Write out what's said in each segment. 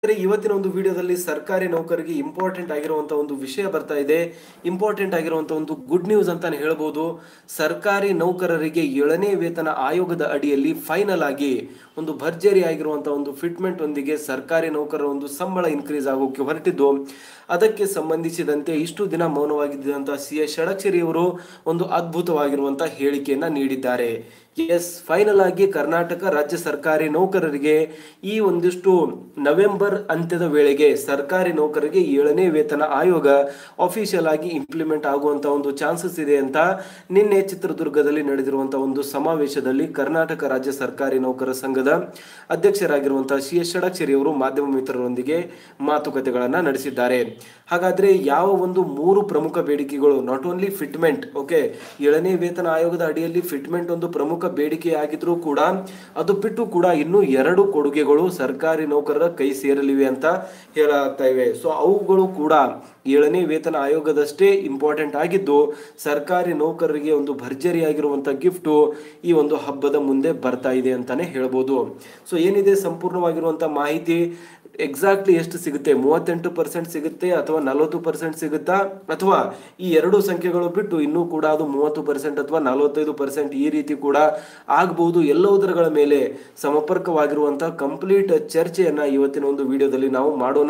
ಸ್ನೇಹಿತರೆ, ಇವತ್ತಿನ ಒಂದು ವಿಡಿಯೋದಲ್ಲಿ ಸರ್ಕಾರಿ ನೌಕರಿಗೆ ಇಂಪಾರ್ಟೆಂಟ್ ಆಗಿರುವಂತ ಒಂದು ವಿಷಯ ಬರ್ತಾ ಇದೆ ಇಂಪಾರ್ಟೆಂಟ್ ಆಗಿರುವಂತ ಒಂದು ಗುಡ್ ನ್ಯೂಸ್ ಅಂತಾನೆ ಹೇಳ್ಬೋದು ಸರ್ಕಾರಿ ನೌಕರರಿಗೆ ಏಳನೇ ವೇತನ ಆಯೋಗದ ಅಡಿಯಲ್ಲಿ ಫೈನಲ್ ಆಗಿ ಒಂದು ಭರ್ಜರಿ ಆಗಿರುವಂತಹ ಒಂದು ಫಿಟ್ಮೆಂಟ್ ಒಂದಿಗೆ ಸರ್ಕಾರಿ ನೌಕರರ ಒಂದು ಸಂಬಳ ಇನ್ಕ್ರೀಸ್ ಆಗೋಕೆ ಹೊರಟಿದ್ದು ಅದಕ್ಕೆ ಸಂಬಂಧಿಸಿದಂತೆ ಇಷ್ಟು ದಿನ ಮೌನವಾಗಿದ್ದಂತಹ ಸಿ ಎಸ್ ಷಡಕ್ಷರಿ ಅವರು ಒಂದು ಅದ್ಭುತವಾಗಿರುವಂತಹ ಹೇಳಿಕೆಯನ್ನ ನೀಡಿದ್ದಾರೆ ಎಸ್ ಫೈನಲ್ ಆಗಿ ಕರ್ನಾಟಕ ರಾಜ್ಯ ಸರ್ಕಾರಿ ನೌಕರರಿಗೆ ಈ ಒಂದಿಷ್ಟು ನವೆಂಬರ್ ಅಂತ್ಯದ ವೇಳೆಗೆ ಸರ್ಕಾರಿ ನೌಕರರಿಗೆ ಏಳನೇ ವೇತನ ಆಯೋಗ ಅಫಿಷಿಯಲ್ ಆಗಿ ಇಂಪ್ಲಿಮೆಂಟ್ ಆಗುವಂತ ಒಂದು ಚಾನ್ಸಸ್ ಇದೆ ಅಂತ ನಿನ್ನೆ ಚಿತ್ರದುರ್ಗದಲ್ಲಿ ನಡೆದಿರುವಂತಹ ಒಂದು ಸಮಾವೇಶದಲ್ಲಿ ಕರ್ನಾಟಕ ರಾಜ್ಯ ಸರ್ಕಾರಿ ನೌಕರ ಸಂಘದ ಅಧ್ಯಕ್ಷರಾಗಿರುವಂತಹ ಸಿ ಎಸ್ ಷಡಕ್ಷರಿ ಅವರು ಮಾಧ್ಯಮ ಮಿತ್ರರೊಂದಿಗೆ ಮಾತುಕತೆಗಳನ್ನ ನಡೆಸಿದ್ದಾರೆ ಹಾಗಾದ್ರೆ ಯಾವ ಒಂದು ಮೂರು ಪ್ರಮುಖ ಬೇಡಿಕೆಗಳು ನಾಟ್ ಓನ್ಲಿ ಫಿಟ್ಮೆಂಟ್ ಓಕೆ ಏಳನೇ ವೇತನ ಆಯೋಗದ ಅಡಿಯಲ್ಲಿ ಫಿಟ್ಮೆಂಟ್ ಒಂದು ಪ್ರಮುಖ ಬೇಡಿಕೆಯಾಗಿದ್ರೂ ಕೂಡ ಅದು ಬಿಟ್ಟು ಕೂಡ ಇನ್ನೂ ಎರಡು ಕೊಡುಗೆಗಳು ಸರ್ಕಾರಿ ನೌಕರರ ಕೈ ಸೇರಲಿವೆ ಅಂತ ಹೇಳಲಾಗ್ತಾ ಇವೆ ಸೊ ಅವುಗಳು ಕೂಡ ಏಳನೇ ವೇತನ ಆಯೋಗದಷ್ಟೇ ಇಂಪಾರ್ಟೆಂಟ್ ಆಗಿದ್ದು ಸರ್ಕಾರಿ ನೌಕರರಿಗೆ ಒಂದು ಭರ್ಜರಿಯಾಗಿರುವಂತ ಗಿಫ್ಟು ಈ ಒಂದು ಹಬ್ಬದ ಮುಂದೆ ಬರ್ತಾ ಇದೆ ಅಂತಾನೆ ಹೇಳ್ಬೋದು ಸೊ ಏನಿದೆ ಸಂಪೂರ್ಣವಾಗಿರುವಂತ ಮಾಹಿತಿ ಎಕ್ಸಾಕ್ಟ್ಲಿ ಎಷ್ಟು ಸಿಗುತ್ತೆ ಮೂವತ್ತೆಂಟು ಪರ್ಸೆಂಟ್ ಸಿಗುತ್ತೆ ಅಥವಾ ನಲವತ್ತು ಪರ್ಸೆಂಟ್ ಸಿಗುತ್ತಾ ಅಥವಾ ಈ ಎರಡು ಸಂಖ್ಯೆಗಳು ಬಿಟ್ಟು ಇನ್ನೂ ಕೂಡ ಅದು ಮೂವತ್ತು ಪರ್ಸೆಂಟ್ ಅಥವಾ ನಲವತ್ತೈದು ಪರ್ಸೆಂಟ್ ಈ ರೀತಿ ಕೂಡ ಆಗಬಹುದು ಎಲ್ಲವುದರಗಳ ಮೇಲೆ ಸಮರ್ಪಕವಾಗಿರುವಂತಹ ಕಂಪ್ಲೀಟ್ ಚರ್ಚೆಯನ್ನ ಇವತ್ತಿನ ಒಂದು ವಿಡಿಯೋದಲ್ಲಿ ನಾವು ಮಾಡೋಣ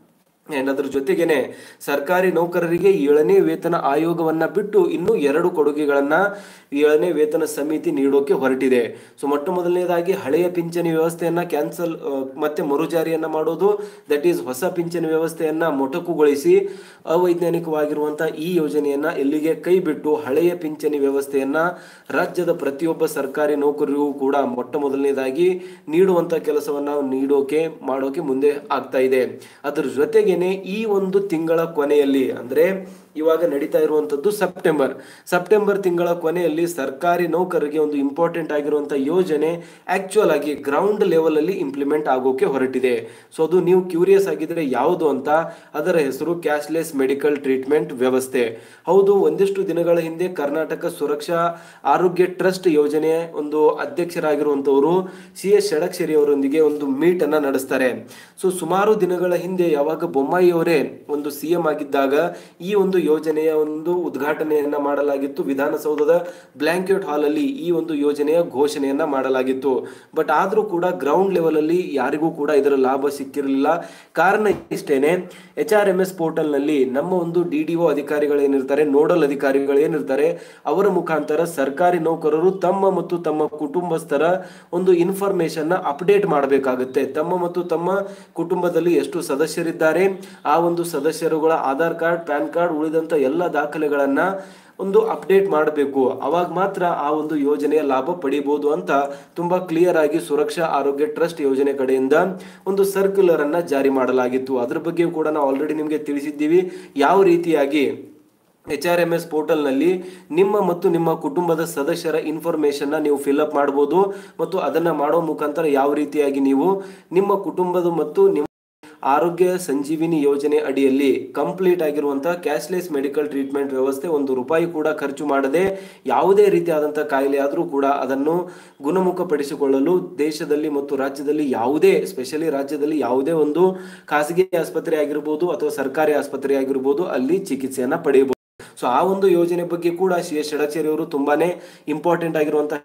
And ಅದ್ರ ಜೊತೆಗೇನೆ ಸರ್ಕಾರಿ ನೌಕರರಿಗೆ ಏಳನೇ ವೇತನ ಆಯೋಗವನ್ನ ಬಿಟ್ಟು ಇನ್ನೂ ಎರಡು ಕೊಡುಗೆಗಳನ್ನ ಏಳನೇ ವೇತನ ಸಮಿತಿ ನೀಡೋಕೆ ಹೊರಟಿದೆ ಸೊ ಮೊಟ್ಟ ಮೊದಲನೇದಾಗಿ ಹಳೆಯ ಪಿಂಚಣಿ ವ್ಯವಸ್ಥೆಯನ್ನ ಕ್ಯಾನ್ಸಲ್ ಮತ್ತೆ ಮರುಜಾರಿಯನ್ನ ಮಾಡೋದು ದಟ್ ಈಸ್ ಹೊಸ ಪಿಂಚಣಿ ವ್ಯವಸ್ಥೆಯನ್ನ ಮೊಟಕುಗೊಳಿಸಿ ಅವೈಜ್ಞಾನಿಕವಾಗಿರುವಂತಹ ಈ ಯೋಜನೆಯನ್ನ ಎಲ್ಲಿಗೆ ಕೈ ಬಿಟ್ಟು ಹಳೆಯ ಪಿಂಚಣಿ ವ್ಯವಸ್ಥೆಯನ್ನ ರಾಜ್ಯದ ಪ್ರತಿಯೊಬ್ಬ ಸರ್ಕಾರಿ ನೌಕರರಿಗೂ ಕೂಡ ಮೊಟ್ಟ ಮೊದಲನೇದಾಗಿ ನೀಡುವಂತ ಕೆಲಸವನ್ನ ನೀಡೋಕೆ ಮಾಡೋಕೆ ಮುಂದೆ ಆಗ್ತಾ ಇದೆ ಅದ್ರ ಜೊತೆಗೇನೆ ಈ ಒಂದು ತಿಂಗಳ ಕೊನೆಯಲ್ಲಿ ಅಂದ್ರೆ ಇವಾಗ ನಡೀತಾ ಇರುವಂತದ್ದು ಸೆಪ್ಟೆಂಬರ್ ಸೆಪ್ಟೆಂಬರ್ ತಿಂಗಳ ಕೊನೆಯಲ್ಲಿ ಸರ್ಕಾರಿ ನೌಕರರಿಗೆ ಒಂದು ಇಂಪಾರ್ಟೆಂಟ್ ಆಗಿರುವಂತ ಯೋಜನೆ ಆಕ್ಚುಯಲ್ ಆಗಿ ಗ್ರೌಂಡ್ ಲೆವೆಲ್ ಅಲ್ಲಿ ಇಂಪ್ಲಿಮೆಂಟ್ ಆಗೋಕೆ ಹೊರಟಿದೆ ಸೊ ಅದು ನೀವು ಕ್ಯೂರಿಯಸ್ ಆಗಿದ್ರೆ ಯಾವುದು ಅಂತ ಅದರ ಹೆಸರು ಕ್ಯಾಶ್ಲೆಸ್ ಮೆಡಿಕಲ್ ಟ್ರೀಟ್ಮೆಂಟ್ ವ್ಯವಸ್ಥೆ ಹೌದು ಒಂದಿಷ್ಟು ದಿನಗಳ ಹಿಂದೆ ಕರ್ನಾಟಕ ಸುರಕ್ಷಾ ಆರೋಗ್ಯ ಟ್ರಸ್ಟ್ ಯೋಜನೆ ಒಂದು ಅಧ್ಯಕ್ಷರಾಗಿರುವಂತವರು ಸಿ ಎಸ್ ಷಡಕ್ಷರಿ ಅವರೊಂದಿಗೆ ಒಂದು ಮೀಟ್ ಅನ್ನ ನಡೆಸ್ತಾರೆ ಸೊ ಸುಮಾರು ದಿನಗಳ ಹಿಂದೆ ಯಾವಾಗ ಬೊಮ್ಮಾಯಿ ಅವರೇ ಒಂದು ಸಿ ಎಂ ಆಗಿದ್ದಾಗ ಈ ಒಂದು ಯೋಜನೆಯ ಒಂದು ಉದ್ಘಾಟನೆಯನ್ನ ಮಾಡಲಾಗಿತ್ತು ವಿಧಾನಸೌಧದ ಬ್ಲಾಂಕೆಟ್ ಹಾಲ್ ಅಲ್ಲಿ ಈ ಒಂದು ಯೋಜನೆಯ ಘೋಷಣೆಯನ್ನ ಮಾಡಲಾಗಿತ್ತು ಬಟ್ ಆದ್ರೂ ಕೂಡ ಗ್ರೌಂಡ್ ಲೆವೆಲ್ ಅಲ್ಲಿ ಯಾರಿಗೂ ಕೂಡ ಇದರ ಲಾಭ ಸಿಕ್ಕಿರಲಿಲ್ಲ ಕಾರಣ ಇಷ್ಟೇನೆ H R M S portal ನಲ್ಲಿ ನಮ್ಮ ಒಂದು ಡಿ ಡಿ ಒ ಅಧಿಕಾರಿಗಳೇನಿರ್ತಾರೆ ನೋಡಲ್ ಅಧಿಕಾರಿಗಳೇನಿರ್ತಾರೆ ಅವರ ಮುಖಾಂತರ ಸರ್ಕಾರಿ ನೌಕರರು ತಮ್ಮ ಮತ್ತು ತಮ್ಮ ಕುಟುಂಬಸ್ಥರ ಒಂದು ಇನ್ಫಾರ್ಮೇಶನ್ ನ ಅಪ್ಡೇಟ್ ಮಾಡಬೇಕಾಗುತ್ತೆ ತಮ್ಮ ಮತ್ತು ತಮ್ಮ ಕುಟುಂಬದಲ್ಲಿ ಎಷ್ಟು ಸದಸ್ಯರಿದ್ದಾರೆ ಆ ಒಂದು ಸದಸ್ಯರುಗಳ ಆಧಾರ್ ಕಾರ್ಡ್ ಪ್ಯಾನ್ ಕಾರ್ಡ್ ಉಳಿದಂತ ಎಲ್ಲ ದಾಖಲೆಗಳನ್ನ ಒಂದು ಅಪ್ಡೇಟ್ ಮಾಡಬೇಕು ಅವಾಗ ಮಾತ್ರ ಆ ಒಂದು ಯೋಜನೆಯ ಲಾಭ ಪಡಿಬಹುದು ಅಂತ ತುಂಬಾ ಕ್ಲಿಯರ್ ಆಗಿ ಸುರಕ್ಷಾ ಆರೋಗ್ಯ ಟ್ರಸ್ಟ್ ಯೋಜನೆ ಕಡೆಯಿಂದ ಒಂದು ಸರ್ಕ್ಯುಲರ್ ಅನ್ನ ಜಾರಿ ಮಾಡಲಾಗಿತ್ತು ಅದ್ರ ಬಗ್ಗೆ ಕೂಡ ನಾವು ಆಲ್ರೆಡಿ ನಿಮಗೆ ತಿಳಿಸಿದ್ದೀವಿ ಯಾವ ರೀತಿಯಾಗಿ ಎಚ್ ಆರ್ ಎಂ ಎಸ್ ಪೋರ್ಟಲ್ನಲ್ಲಿ ನಿಮ್ಮ ಮತ್ತು ನಿಮ್ಮ ಕುಟುಂಬದ ಸದಸ್ಯರ ಇನ್ಫಾರ್ಮೇಶನ್ನ ನೀವು ಫಿಲ್ಅಪ್ ಮಾಡ್ಬೋದು ಮತ್ತು ಅದನ್ನ ಮಾಡೋ ಮುಖಾಂತರ ಯಾವ ರೀತಿಯಾಗಿ ನೀವು ನಿಮ್ಮ ಕುಟುಂಬದ ಮತ್ತು ನಿಮ್ಮ ಆರೋಗ್ಯ ಸಂಜೀವಿನಿ ಯೋಜನೆ ಅಡಿಯಲ್ಲಿ ಕಂಪ್ಲೀಟ್ ಆಗಿರುವಂತಹ ಕ್ಯಾಶ್ಲೆಸ್ ಮೆಡಿಕಲ್ ಟ್ರೀಟ್ಮೆಂಟ್ ವ್ಯವಸ್ಥೆ ಒಂದು ರೂಪಾಯಿ ಕೂಡ ಖರ್ಚು ಮಾಡದೆ ಯಾವುದೇ ರೀತಿಯಾದಂತಹ ಕಾಯಿಲೆ ಆದರೂ ಕೂಡ ಅದನ್ನು ಗುಣಮುಖಪಡಿಸಿಕೊಳ್ಳಲು ದೇಶದಲ್ಲಿ ಮತ್ತು ರಾಜ್ಯದಲ್ಲಿ ಯಾವುದೇ ಸ್ಪೆಷಲಿ ರಾಜ್ಯದಲ್ಲಿ ಯಾವುದೇ ಒಂದು ಖಾಸಗಿ ಆಸ್ಪತ್ರೆ ಆಗಿರ್ಬೋದು ಅಥವಾ ಸರ್ಕಾರಿ ಆಸ್ಪತ್ರೆ ಆಗಿರ್ಬೋದು ಅಲ್ಲಿ ಚಿಕಿತ್ಸೆಯನ್ನ ಪಡೆಯಬಹುದು ಸೊ ಆ ಒಂದು ಯೋಜನೆ ಬಗ್ಗೆ ಕೂಡ ಸಿ ಎಸ್ ಷಡಚೇರಿ ಅವರು ತುಂಬಾನೇ ಇಂಪಾರ್ಟೆಂಟ್ ಆಗಿರುವಂತಹ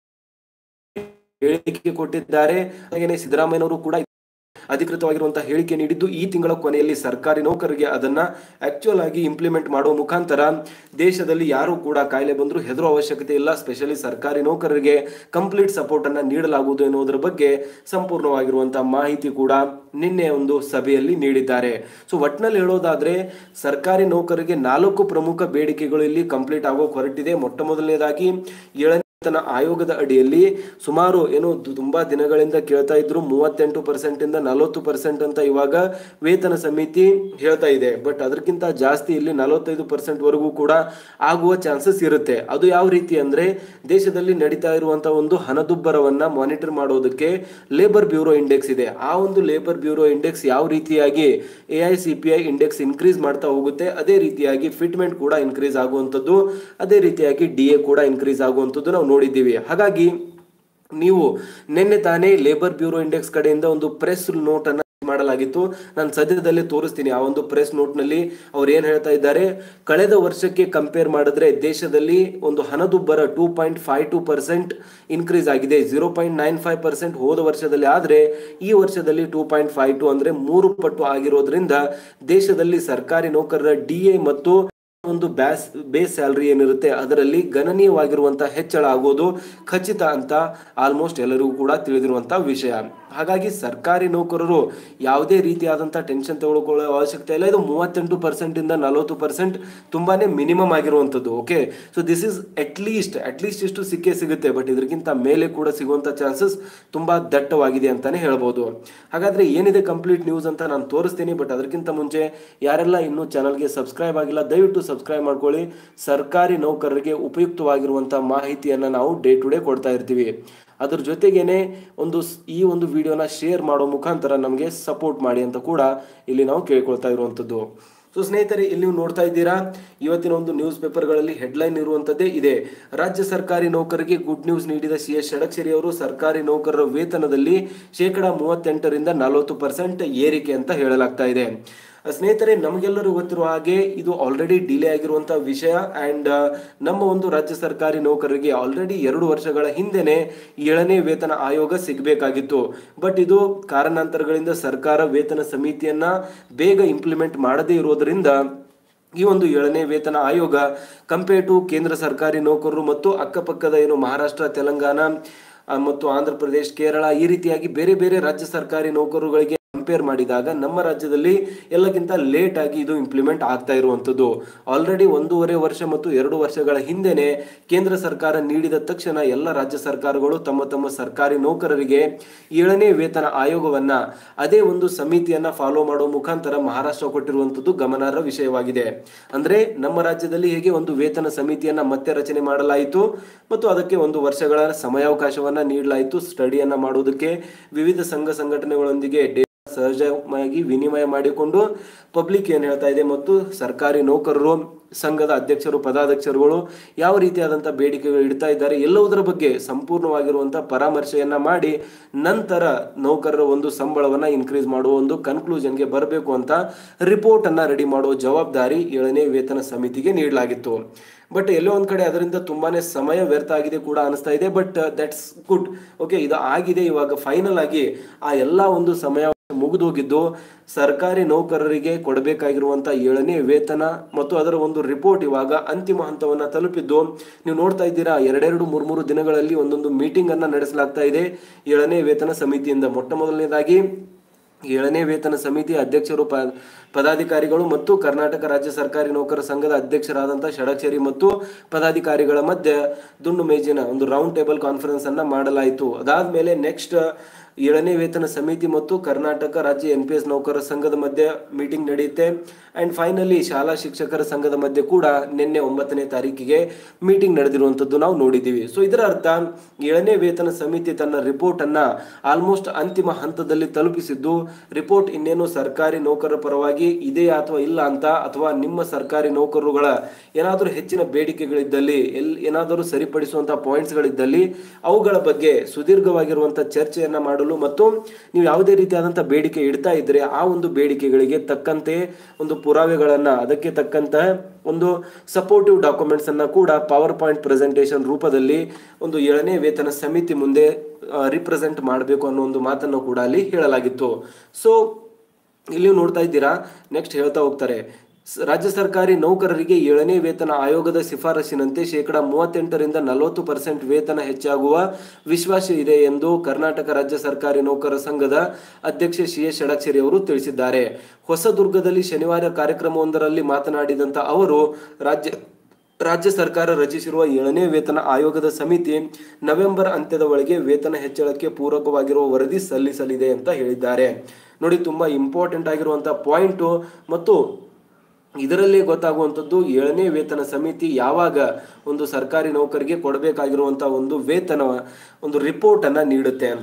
ಹೇಳಿಕೆ ಕೊಟ್ಟಿದ್ದಾರೆ ಹಾಗೆಯೇ ಸಿದ್ದರಾಮಯ್ಯನವರು ಕೂಡ ಅಧಿಕೃತವಾಗಿರುವಂತಹ ಹೇಳಿಕೆ ನೀಡಿದ್ದು ಈ ತಿಂಗಳ ಕೊನೆಯಲ್ಲಿ ಸರ್ಕಾರಿ ನೌಕರರಿಗೆ ಅದನ್ನ ಆಕ್ಚುಯಲ್ ಆಗಿ ಇಂಪ್ಲಿಮೆಂಟ್ ಮಾಡುವ ಮುಖಾಂತರ ದೇಶದಲ್ಲಿ ಯಾರು ಕೂಡ ಕಾಯಿಲೆ ಬಂದರೂ ಹೆದರೋ ಅವಶ್ಯಕತೆ ಇಲ್ಲ ಸ್ಪೆಷಲಿ ಸರ್ಕಾರಿ ನೌಕರರಿಗೆ ಕಂಪ್ಲೀಟ್ ಸಪೋರ್ಟ್ ಅನ್ನ ನೀಡಲಾಗುವುದು ಎನ್ನುವುದರ ಬಗ್ಗೆ ಸಂಪೂರ್ಣವಾಗಿರುವಂತಹ ಮಾಹಿತಿ ಕೂಡ ನಿನ್ನೆ ಒಂದು ಸಭೆಯಲ್ಲಿ ನೀಡಿದ್ದಾರೆ ಸೊ ಒಟ್ನಲ್ಲಿ ಹೇಳೋದಾದ್ರೆ ಸರ್ಕಾರಿ ನೌಕರರಿಗೆ ನಾಲ್ಕು ಪ್ರಮುಖ ಬೇಡಿಕೆಗಳು ಇಲ್ಲಿ ಕಂಪ್ಲೀಟ್ ಆಗೋಕೆ ಹೊರಟಿದೆ ಮೊಟ್ಟ ಮೊದಲನೇದಾಗಿ ಏಳನೇ ವೇತನ ಆಯೋಗದ ಅಡಿಯಲ್ಲಿ ಸುಮಾರು ಏನು ದು- ತುಂಬಾ ದಿನಗಳಿಂದ ಕೇಳ್ತಾ ಇದ್ರು ಮೂವತ್ತೆಂಟು ಪರ್ಸೆಂಟ್ ಇಂದ ನಲವತ್ತು ಪರ್ಸೆಂಟ್ ಅಂತ ಇವಾಗ ವೇತನ ಸಮಿತಿ ಹೇಳ್ತಾ ಇದೆ ಬಟ್ ಅದಕ್ಕಿಂತ ಜಾಸ್ತಿ ಇಲ್ಲಿ ನಲವತ್ತೈದು ಪರ್ಸೆಂಟ್ ವರೆಗೂ ಕೂಡ ಆಗುವ ಚಾನ್ಸಸ್ ಇರುತ್ತೆ ಅದು ಯಾವ ರೀತಿ ಅಂದ್ರೆ ದೇಶದಲ್ಲಿ ನಡೀತಾ ಇರುವಂತಹ ಒಂದು ಹಣದುಬ್ಬರವನ್ನ ಮಾನಿಟರ್ ಮಾಡೋದಕ್ಕೆ ಲೇಬರ್ ಬ್ಯೂರೋ ಇಂಡೆಕ್ಸ್ ಇದೆ ಆ ಒಂದು ಲೇಬರ್ ಬ್ಯೂರೋ ಇಂಡೆಕ್ಸ್ ಯಾವ ರೀತಿಯಾಗಿ A I C P I index increase ಮಾಡ್ತಾ ಹೋಗುತ್ತೆ ಅದೇ ರೀತಿಯಾಗಿ ಫಿಟ್ಮೆಂಟ್ ಕೂಡ ಇನ್ಕ್ರೀಸ್ ಆಗುವಂಥದ್ದು ಅದೇ ರೀತಿಯಾಗಿ ಡಿ ಎ ಕೂಡ ಇನ್ಕ್ರೀಸ್ ಆಗುವಂಥದ್ದು ನಾವು ನೋಡಿದ್ದೀವಿ ಹಾಗಾಗಿ ನೀವು ನಿನ್ನೆ ತಾನೇ ಲೇಬರ್ ಬ್ಯೂರೋ ಇಂಡೆಕ್ಸ್ ಕಡೆಯಿಂದ ಒಂದು ಪ್ರೆಸ್ ನೋಟ್ ಅನ್ನ ಮಾಡಲಾಗಿತ್ತು ನಾನು ಸದ್ಯದಲ್ಲೇ ತೋರಿಸ್ತೀನಿ ಆ ಒಂದು ಪ್ರೆಸ್ ನೋಟ್ನಲ್ಲಿ ಅವ್ರು ಏನ್ ಹೇಳ್ತಾ ಇದ್ದಾರೆ ಕಳೆದ ವರ್ಷಕ್ಕೆ ಕಂಪೇರ್ ಮಾಡಿದ್ರೆ ದೇಶದಲ್ಲಿ ಒಂದು ಹಣದುಬ್ಬರ two point five two percent increase ಆಗಿದೆ zero point nine five percent ಹೋದ ವರ್ಷದಲ್ಲಿ ಆದ್ರೆ ಈ ವರ್ಷದಲ್ಲಿ ಟೂ ಪಾಯಿಂಟ್ ಫೈವ್ ಟು ಅಂದ್ರೆ ಮೂರು ಪಟ್ಟು ಆಗಿರೋದ್ರಿಂದ ದೇಶದಲ್ಲಿ ಸರ್ಕಾರಿ ನೌಕರರ ಡಿ ಎ ಮತ್ತು ಒಂದು ಬ್ಯಾಸ್ ಬೇಸ್ ಸ್ಯಾಲರಿ ಏನಿರುತ್ತೆ ಅದರಲ್ಲಿ ಗಣನೀಯವಾಗಿರುವಂತಹ ಹೆಚ್ಚಳ ಆಗೋದು ಖಚಿತ ಅಂತ ಆಲ್ಮೋಸ್ಟ್ ಎಲ್ಲರಿಗೂ ಕೂಡ ತಿಳಿದಿರುವಂತಹ ವಿಷಯ ಹಾಗಾಗಿ ಸರ್ಕಾರಿ ನೌಕರರು ಯಾವುದೇ ರೀತಿಯಾದಂತಹ ಟೆನ್ಷನ್ ತಗೊಳ್ಕೊಳ್ಳೋ ಅವಶ್ಯಕತೆ ಇಲ್ಲ ಇದು ಮೂವತ್ತೆಂಟು ಪರ್ಸೆಂಟ್ ಇಂದ ನಲವತ್ತು ಪರ್ಸೆಂಟ್ ತುಂಬಾನೇ ಮಿನಿಮಮ್ ಆಗಿರುವಂಥದ್ದು okay so this is at least at least ಇಷ್ಟು ಸಿಕ್ಕೇ ಸಿಗುತ್ತೆ ಬಟ್ ಇದಕ್ಕಿಂತ ಮೇಲೆ ಕೂಡ ಸಿಗುವಂತ ಚಾನ್ಸಸ್ ತುಂಬಾ ದಟ್ಟವಾಗಿದೆ ಅಂತಾನೆ ಹೇಳ್ಬೋದು ಹಾಗಾದ್ರೆ ಏನಿದೆ ಕಂಪ್ಲೀಟ್ ನ್ಯೂಸ್ ಅಂತ ನಾನು ತೋರಿಸ್ತೀನಿ ಬಟ್ ಅದಕ್ಕಿಂತ ಮುಂಚೆ ಯಾರೆಲ್ಲ ಇನ್ನೂ ಚಾನಲ್ಗೆ ಸಬ್ಸ್ಕ್ರೈಬ್ ಆಗಿಲ್ಲ ದಯವಿಟ್ಟು ಸಬ್ಸ್ಕ್ರೈಬ್ ಮಾಡ್ಕೊಳ್ಳಿ ಸರ್ಕಾರಿ ನೌಕರರಿಗೆ ಉಪಯುಕ್ತವಾಗಿರುವಂತಹ ಮಾಹಿತಿಯನ್ನ ನಾವು ಡೇ ಟು ಡೇ ಕೊಡ್ತಾ ಇರ್ತೀವಿ ಅದ್ರ ಜೊತೆಗೇನೆ ಒಂದು ಸ್- ಈ ಒಂದು ವಿಡಿಯೋನ ಶೇರ್ ಮಾಡೋ ಮುಖಾಂತರ ನಮಗೆ ಸಪೋರ್ಟ್ ಮಾಡಿ ಅಂತ ಕೂಡ ಇಲ್ಲಿ ನಾವು ಕೇಳ್ಕೊಳ್ತಾ ಇರುವಂತದ್ದು ಸೊ ಸ್ನೇಹಿತರೆ ಇಲ್ಲಿ ನೀವು ನೋಡ್ತಾ ಇದ್ದೀರಾ ಇವತ್ತಿನ ಒಂದು ನ್ಯೂಸ್ ಪೇಪರ್ಗಳಲ್ಲಿ ಹೆಡ್ಲೈನ್ ಇರುವಂತದ್ದೇ ಇದೆ ರಾಜ್ಯ ಸರ್ಕಾರಿ ನೌಕರರಿಗೆ ಗುಡ್ ನ್ಯೂಸ್ ನೀಡಿದ ಸಿ ಎಸ್ ಷಡಕ್ಷರಿ ಅವರು ಸರ್ಕಾರಿ ನೌಕರರ ವೇತನದಲ್ಲಿ ಶೇಕಡ ಮೂವತ್ತೆಂಟರಿಂದ ನಲವತ್ತು ಪರ್ಸೆಂಟ್ ಏರಿಕೆ ಅಂತ ಹೇಳಲಾಗ್ತಾ ಇದೆ ಸ್ನೇಹಿತರೆ ನಮಗೆಲ್ಲರೂ ಗೊತ್ತಿರುವ ಹಾಗೆ ಇದು ಆಲ್ರೆಡಿ ಡಿಲೇ ಆಗಿರುವಂತಹ ವಿಷಯ ಅಂಡ್ ನಮ್ಮ ಒಂದು ರಾಜ್ಯ ಸರ್ಕಾರಿ ನೌಕರರಿಗೆ ಆಲ್ರೆಡಿ ಎರಡು ವರ್ಷಗಳ ಹಿಂದೆನೆ ಏಳನೇ ವೇತನ ಆಯೋಗ ಸಿಗಬೇಕಾಗಿತ್ತು ಬಟ್ ಇದು ಕಾರಣಾಂತರಗಳಿಂದ ಸರ್ಕಾರ ವೇತನ ಸಮಿತಿಯನ್ನ ಬೇಗ ಇಂಪ್ಲಿಮೆಂಟ್ ಮಾಡದೇ ಇರೋದ್ರಿಂದ ಈ ಒಂದು ಏಳನೇ ವೇತನ ಆಯೋಗ ಕಂಪೇರ್ ಟು ಕೇಂದ್ರ ಸರ್ಕಾರಿ ನೌಕರರು ಮತ್ತು ಅಕ್ಕಪಕ್ಕದ ಏನು ಮಹಾರಾಷ್ಟ್ರ ತೆಲಂಗಾಣ ಆ, ಮತ್ತು ಆಂಧ್ರ ಪ್ರದೇಶ್ ಕೇರಳ ಈ ರೀತಿಯಾಗಿ ಬೇರೆ ಬೇರೆ ರಾಜ್ಯ ಸರ್ಕಾರಿ ನೌಕರರುಗಳಿಗೆ ಕಂಪೇರ್ ಮಾಡಿದಾಗ ನಮ್ಮ ರಾಜ್ಯದಲ್ಲಿ ಎಲ್ಲಕ್ಕಿಂತ ಲೇಟ್ ಆಗಿ ಇದು ಇಂಪ್ಲಿಮೆಂಟ್ ಆಗ್ತಾ ಇರುವಂತದ್ದು ಆಲ್ರೆಡಿ ಒಂದೂವರೆ ವರ್ಷ ಮತ್ತು ಎರಡು ವರ್ಷಗಳ ಹಿಂದೆನೆ ಕೇಂದ್ರ ಸರ್ಕಾರ ನೀಡಿದ ತಕ್ಷಣ ಎಲ್ಲ ರಾಜ್ಯ ಸರ್ಕಾರಗಳು ತಮ್ಮ ತಮ್ಮ ಸರ್ಕಾರಿ ನೌಕರರಿಗೆ ಏಳನೇ ವೇತನ ಆಯೋಗವನ್ನ ಅದೇ ಒಂದು ಸಮಿತಿಯನ್ನ ಫಾಲೋ ಮಾಡೋ ಮುಖಾಂತರ ಮಹಾರಾಷ್ಟ್ರ ಕೊಟ್ಟಿರುವಂತದ್ದು ಗಮನಾರ್ಹ ವಿಷಯವಾಗಿದೆ ಅಂದ್ರೆ ನಮ್ಮ ರಾಜ್ಯದಲ್ಲಿ ಹೇಗೆ ಒಂದು ವೇತನ ಸಮಿತಿಯನ್ನ ಮತ್ತೆ ರಚನೆ ಮಾಡಲಾಯಿತು ಮತ್ತು ಅದಕ್ಕೆ ಒಂದು ವರ್ಷಗಳ ಸಮಯಾವಕಾಶವನ್ನ ನೀಡಲಾಯಿತು ಸ್ಟಡಿಯನ್ನ ಮಾಡುವುದಕ್ಕೆ ವಿವಿಧ ಸಂಘ ಸಂಘಟನೆಗಳೊಂದಿಗೆ ಡೇ- ಸಹಜವಾಗಿ ವಿನಿಮಯ ಮಾಡಿಕೊಂಡು ಪಬ್ಲಿಕ್ ಏನ್ ಹೇಳ್ತಾ ಇದೆ ಮತ್ತು ಸರ್ಕಾರಿ ನೌಕರರು ಸಂಘದ ಅಧ್ಯಕ್ಷರು ಪದಾಧ್ಯಕ್ಷರುಗಳು ಯಾವ ರೀತಿಯಾದಂತಹ ಬೇಡಿಕೆಗಳು ಇಡ್ತಾ ಇದ್ದಾರೆ ಎಲ್ಲವುದರ ಬಗ್ಗೆ ಸಂಪೂರ್ಣವಾಗಿರುವಂತಹ ಪರಾಮರ್ಶೆಯನ್ನ ಮಾಡಿ ನಂತರ ನೌಕರರ ಒಂದು ಸಂಬಳವನ್ನ ಇನ್ಕ್ರೀಸ್ ಮಾಡುವ ಒಂದು ಕನ್ಕ್ಲೂಷನ್ಗೆ ಬರಬೇಕು ಅಂತ ರಿಪೋರ್ಟ್ ಅನ್ನ ರೆಡಿ ಮಾಡುವ ಜವಾಬ್ದಾರಿ ಏಳನೇ ವೇತನ ಸಮಿತಿಗೆ ನೀಡಲಾಗಿತ್ತು ಬಟ್ ಎಲ್ಲೋ ಒಂದ್ ಕಡೆ ಅದರಿಂದ ತುಂಬಾನೇ ಸಮಯ ವ್ಯರ್ಥ ಆಗಿದೆ ಕೂಡ ಅನಿಸ್ತಾ ಇದೆ ಬಟ್ ದಟ್ಸ್ ಗುಡ್ ಓಕೆ ಇದು ಆಗಿದೆ ಇವಾಗ ಫೈನಲ್ ಆಗಿ ಆ ಎಲ್ಲಾ ಒಂದು ಸಮಯ ಮುಗಿದೋಗಿದ್ದು ಸರ್ಕಾರಿ ನೌಕರರಿಗೆ ಕೊಡಬೇಕಾಗಿರುವಂತ ಏಳನೇ ವೇತನ ಮತ್ತು ಅದರ ಒಂದು ರಿಪೋರ್ಟ್ ಇವಾಗ ಅಂತಿಮ ಹಂತವನ್ನ ತಲುಪಿದ್ದು ನೀವು ನೋಡ್ತಾ ಇದ್ದೀರಾ ಎರಡೆರಡು ಮೂರ್ ಮೂರು ದಿನಗಳಲ್ಲಿ ಒಂದೊಂದು ಮೀಟಿಂಗ್ ಅನ್ನ ನಡೆಸಲಾಗ್ತಾ ಇದೆ ಏಳನೇ ವೇತನ ಸಮಿತಿಯಿಂದ ಮೊಟ್ಟ ಮೊದಲನೇದಾಗಿ ಏಳನೇ ವೇತನ ಸಮಿತಿ ಅಧ್ಯಕ್ಷರು ಪ ಪದಾಧಿಕಾರಿಗಳು ಮತ್ತು ಕರ್ನಾಟಕ ರಾಜ್ಯ ಸರ್ಕಾರಿ ನೌಕರ ಸಂಘದ ಅಧ್ಯಕ್ಷರಾದಂತಹ ಷಡಕ್ಷರಿ ಮತ್ತು ಪದಾಧಿಕಾರಿಗಳ ಮಧ್ಯೆ ದುಂಡು ಮೇಜಿನ ಒಂದು ರೌಂಡ್ ಟೇಬಲ್ ಕಾನ್ಫರೆನ್ಸ್ ಅನ್ನ ಮಾಡಲಾಯಿತು ಅದಾದ್ಮೇಲೆ ನೆಕ್ಸ್ಟ್ ಏಳನೇ ವೇತನ ಸಮಿತಿ ಮತ್ತು ಕರ್ನಾಟಕ ರಾಜ್ಯ ಎನ್ ಪಿ ಎಸ್ ನೌಕರರ ಸಂಘದ ಮಧ್ಯೆ ಮೀಟಿಂಗ್ ನಡೆಯುತ್ತೆ ಅಂಡ್ ಫೈನಲಿ ಶಾಲಾ ಶಿಕ್ಷಕರ ಸಂಘದ ಮಧ್ಯೆ ಕೂಡ ನಿನ್ನೆ ಒಂಬತ್ತನೇ ತಾರೀಕಿಗೆ ಮೀಟಿಂಗ್ ನಡೆದಿರುವಂತದ್ದು ನಾವು ನೋಡಿದ್ದೀವಿ ಸೊ ಇದರ ಅರ್ಥ ಏಳನೇ ವೇತನ ಸಮಿತಿ ತನ್ನ ರಿಪೋರ್ಟ್ ಅನ್ನ ಆಲ್ಮೋಸ್ಟ್ ಅಂತಿಮ ಹಂತದಲ್ಲಿ ತಲುಪಿಸಿದ್ದು ರಿಪೋರ್ಟ್ ಇನ್ನೇನು ಸರ್ಕಾರಿ ನೌಕರರ ಪರವಾಗಿ ಇದೆಯಾ ಅಥವಾ ಇಲ್ಲ ಅಂತ ಅಥವಾ ನಿಮ್ಮ ಸರ್ಕಾರಿ ನೌಕರರುಗಳ ಏನಾದರೂ ಹೆಚ್ಚಿನ ಬೇಡಿಕೆಗಳಿದ್ದಲ್ಲಿ ಎಲ್ ಏನಾದರೂ ಸರಿಪಡಿಸುವಂತಹ ಪಾಯಿಂಟ್ಸ್ಗಳಿದ್ದಲ್ಲಿ ಅವುಗಳ ಬಗ್ಗೆ ಸುದೀರ್ಘವಾಗಿರುವಂತಹ ಚರ್ಚೆಯನ್ನ ಮಾಡಲು ಮತ್ತು ನೀವು ಯಾವುದೇ ರೀತಿಯಾದಂತಹ ಬೇಡಿಕೆ ಇಡ್ತಾ ಇದ್ರೆ ಆ ಒಂದು ಬೇಡಿಕೆಗಳಿಗೆ ತಕ್ಕಂತೆ ಒಂದು ಪುರಾವೆಗಳನ್ನ ಅದಕ್ಕೆ ತಕ್ಕಂತ ಒಂದು ಸಪೋರ್ಟಿವ್ ಡಾಕ್ಯುಮೆಂಟ್ಸ್ ಅನ್ನ ಕೂಡ ಪವರ್ ಪಾಯಿಂಟ್ ಪ್ರೆಸೆಂಟೇಷನ್ ರೂಪದಲ್ಲಿ ಒಂದು ಏಳನೇ ವೇತನ ಸಮಿತಿ ಮುಂದೆ ರಿಪ್ರೆಸೆಂಟ್ ಮಾಡಬೇಕು ಅನ್ನೋ ಒಂದು ಮಾತನ್ನು ಕೂಡ ಅಲ್ಲಿ ಹೇಳಲಾಗಿತ್ತು ಸೊ ಇಲ್ಲಿ ನೀವು ನೋಡ್ತಾ ಇದ್ದೀರಾ ನೆಕ್ಸ್ಟ್ ಹೇಳ್ತಾ ಹೋಗ್ತಾರೆ ಸ- ರಾಜ್ಯ ಸರ್ಕಾರಿ ನೌಕರರಿಗೆ ಏಳನೇ ವೇತನ ಆಯೋಗದ ಶಿಫಾರಸಿನಂತೆ ಶೇಕಡ ಮೂವತ್ತೆಂಟರಿಂದ ನಲವತ್ತು ಪರ್ಸೆಂಟ್ ವೇತನ ಹೆಚ್ಚಾಗುವ ವಿಶ್ವಾಸ ಇದೆ ಎಂದು ಕರ್ನಾಟಕ ರಾಜ್ಯ ಸರ್ಕಾರಿ ನೌಕರರ ಸಂಘದ ಅಧ್ಯಕ್ಷ ಸಿ ಎಸ್ ಷಡಕ್ಷರಿ ಅವರು ತಿಳಿಸಿದ್ದಾರೆ ಹೊಸದುರ್ಗದಲ್ಲಿ ಶನಿವಾರ ಕಾರ್ಯಕ್ರಮವೊಂದರಲ್ಲಿ ಮಾತನಾಡಿದಂತ ಅವರು ರಾಜ್ಯ ರಾಜ್ಯ ಸರ್ಕಾರ ರಚಿಸಿರುವ ಏಳನೇ ವೇತನ ಆಯೋಗದ ಸಮಿತಿ ನವೆಂಬರ್ ಅಂತ್ಯದ ಒಳಗೆ ವೇತನ ಹೆಚ್ಚಳಕ್ಕೆ ಪೂರಕವಾಗಿರುವ ವರದಿ ಸಲ್ಲಿಸಲಿದೆ ಅಂತ ಹೇಳಿದ್ದಾರೆ ನೋಡಿ ತುಂಬಾ ಇಂಪಾರ್ಟೆಂಟ್ ಆಗಿರುವಂತಹ ಪಾಯಿಂಟು ಮತ್ತು ಇದರಲ್ಲಿ ಗೊತ್ತಾಗುವಂಥದ್ದು ಏಳನೇ ವೇತನ ಸಮಿತಿ ಯಾವಾಗ ಒಂದು ಸರ್ಕಾರಿ ನೌಕರಿಗೆ ಕೊಡಬೇಕಾಗಿರುವಂತಹ ಒಂದು ವೇತನ ಒಂದು ರಿಪೋರ್ಟ್ ಅನ್ನ ನೀಡುತ್ತೆ ಅಂತ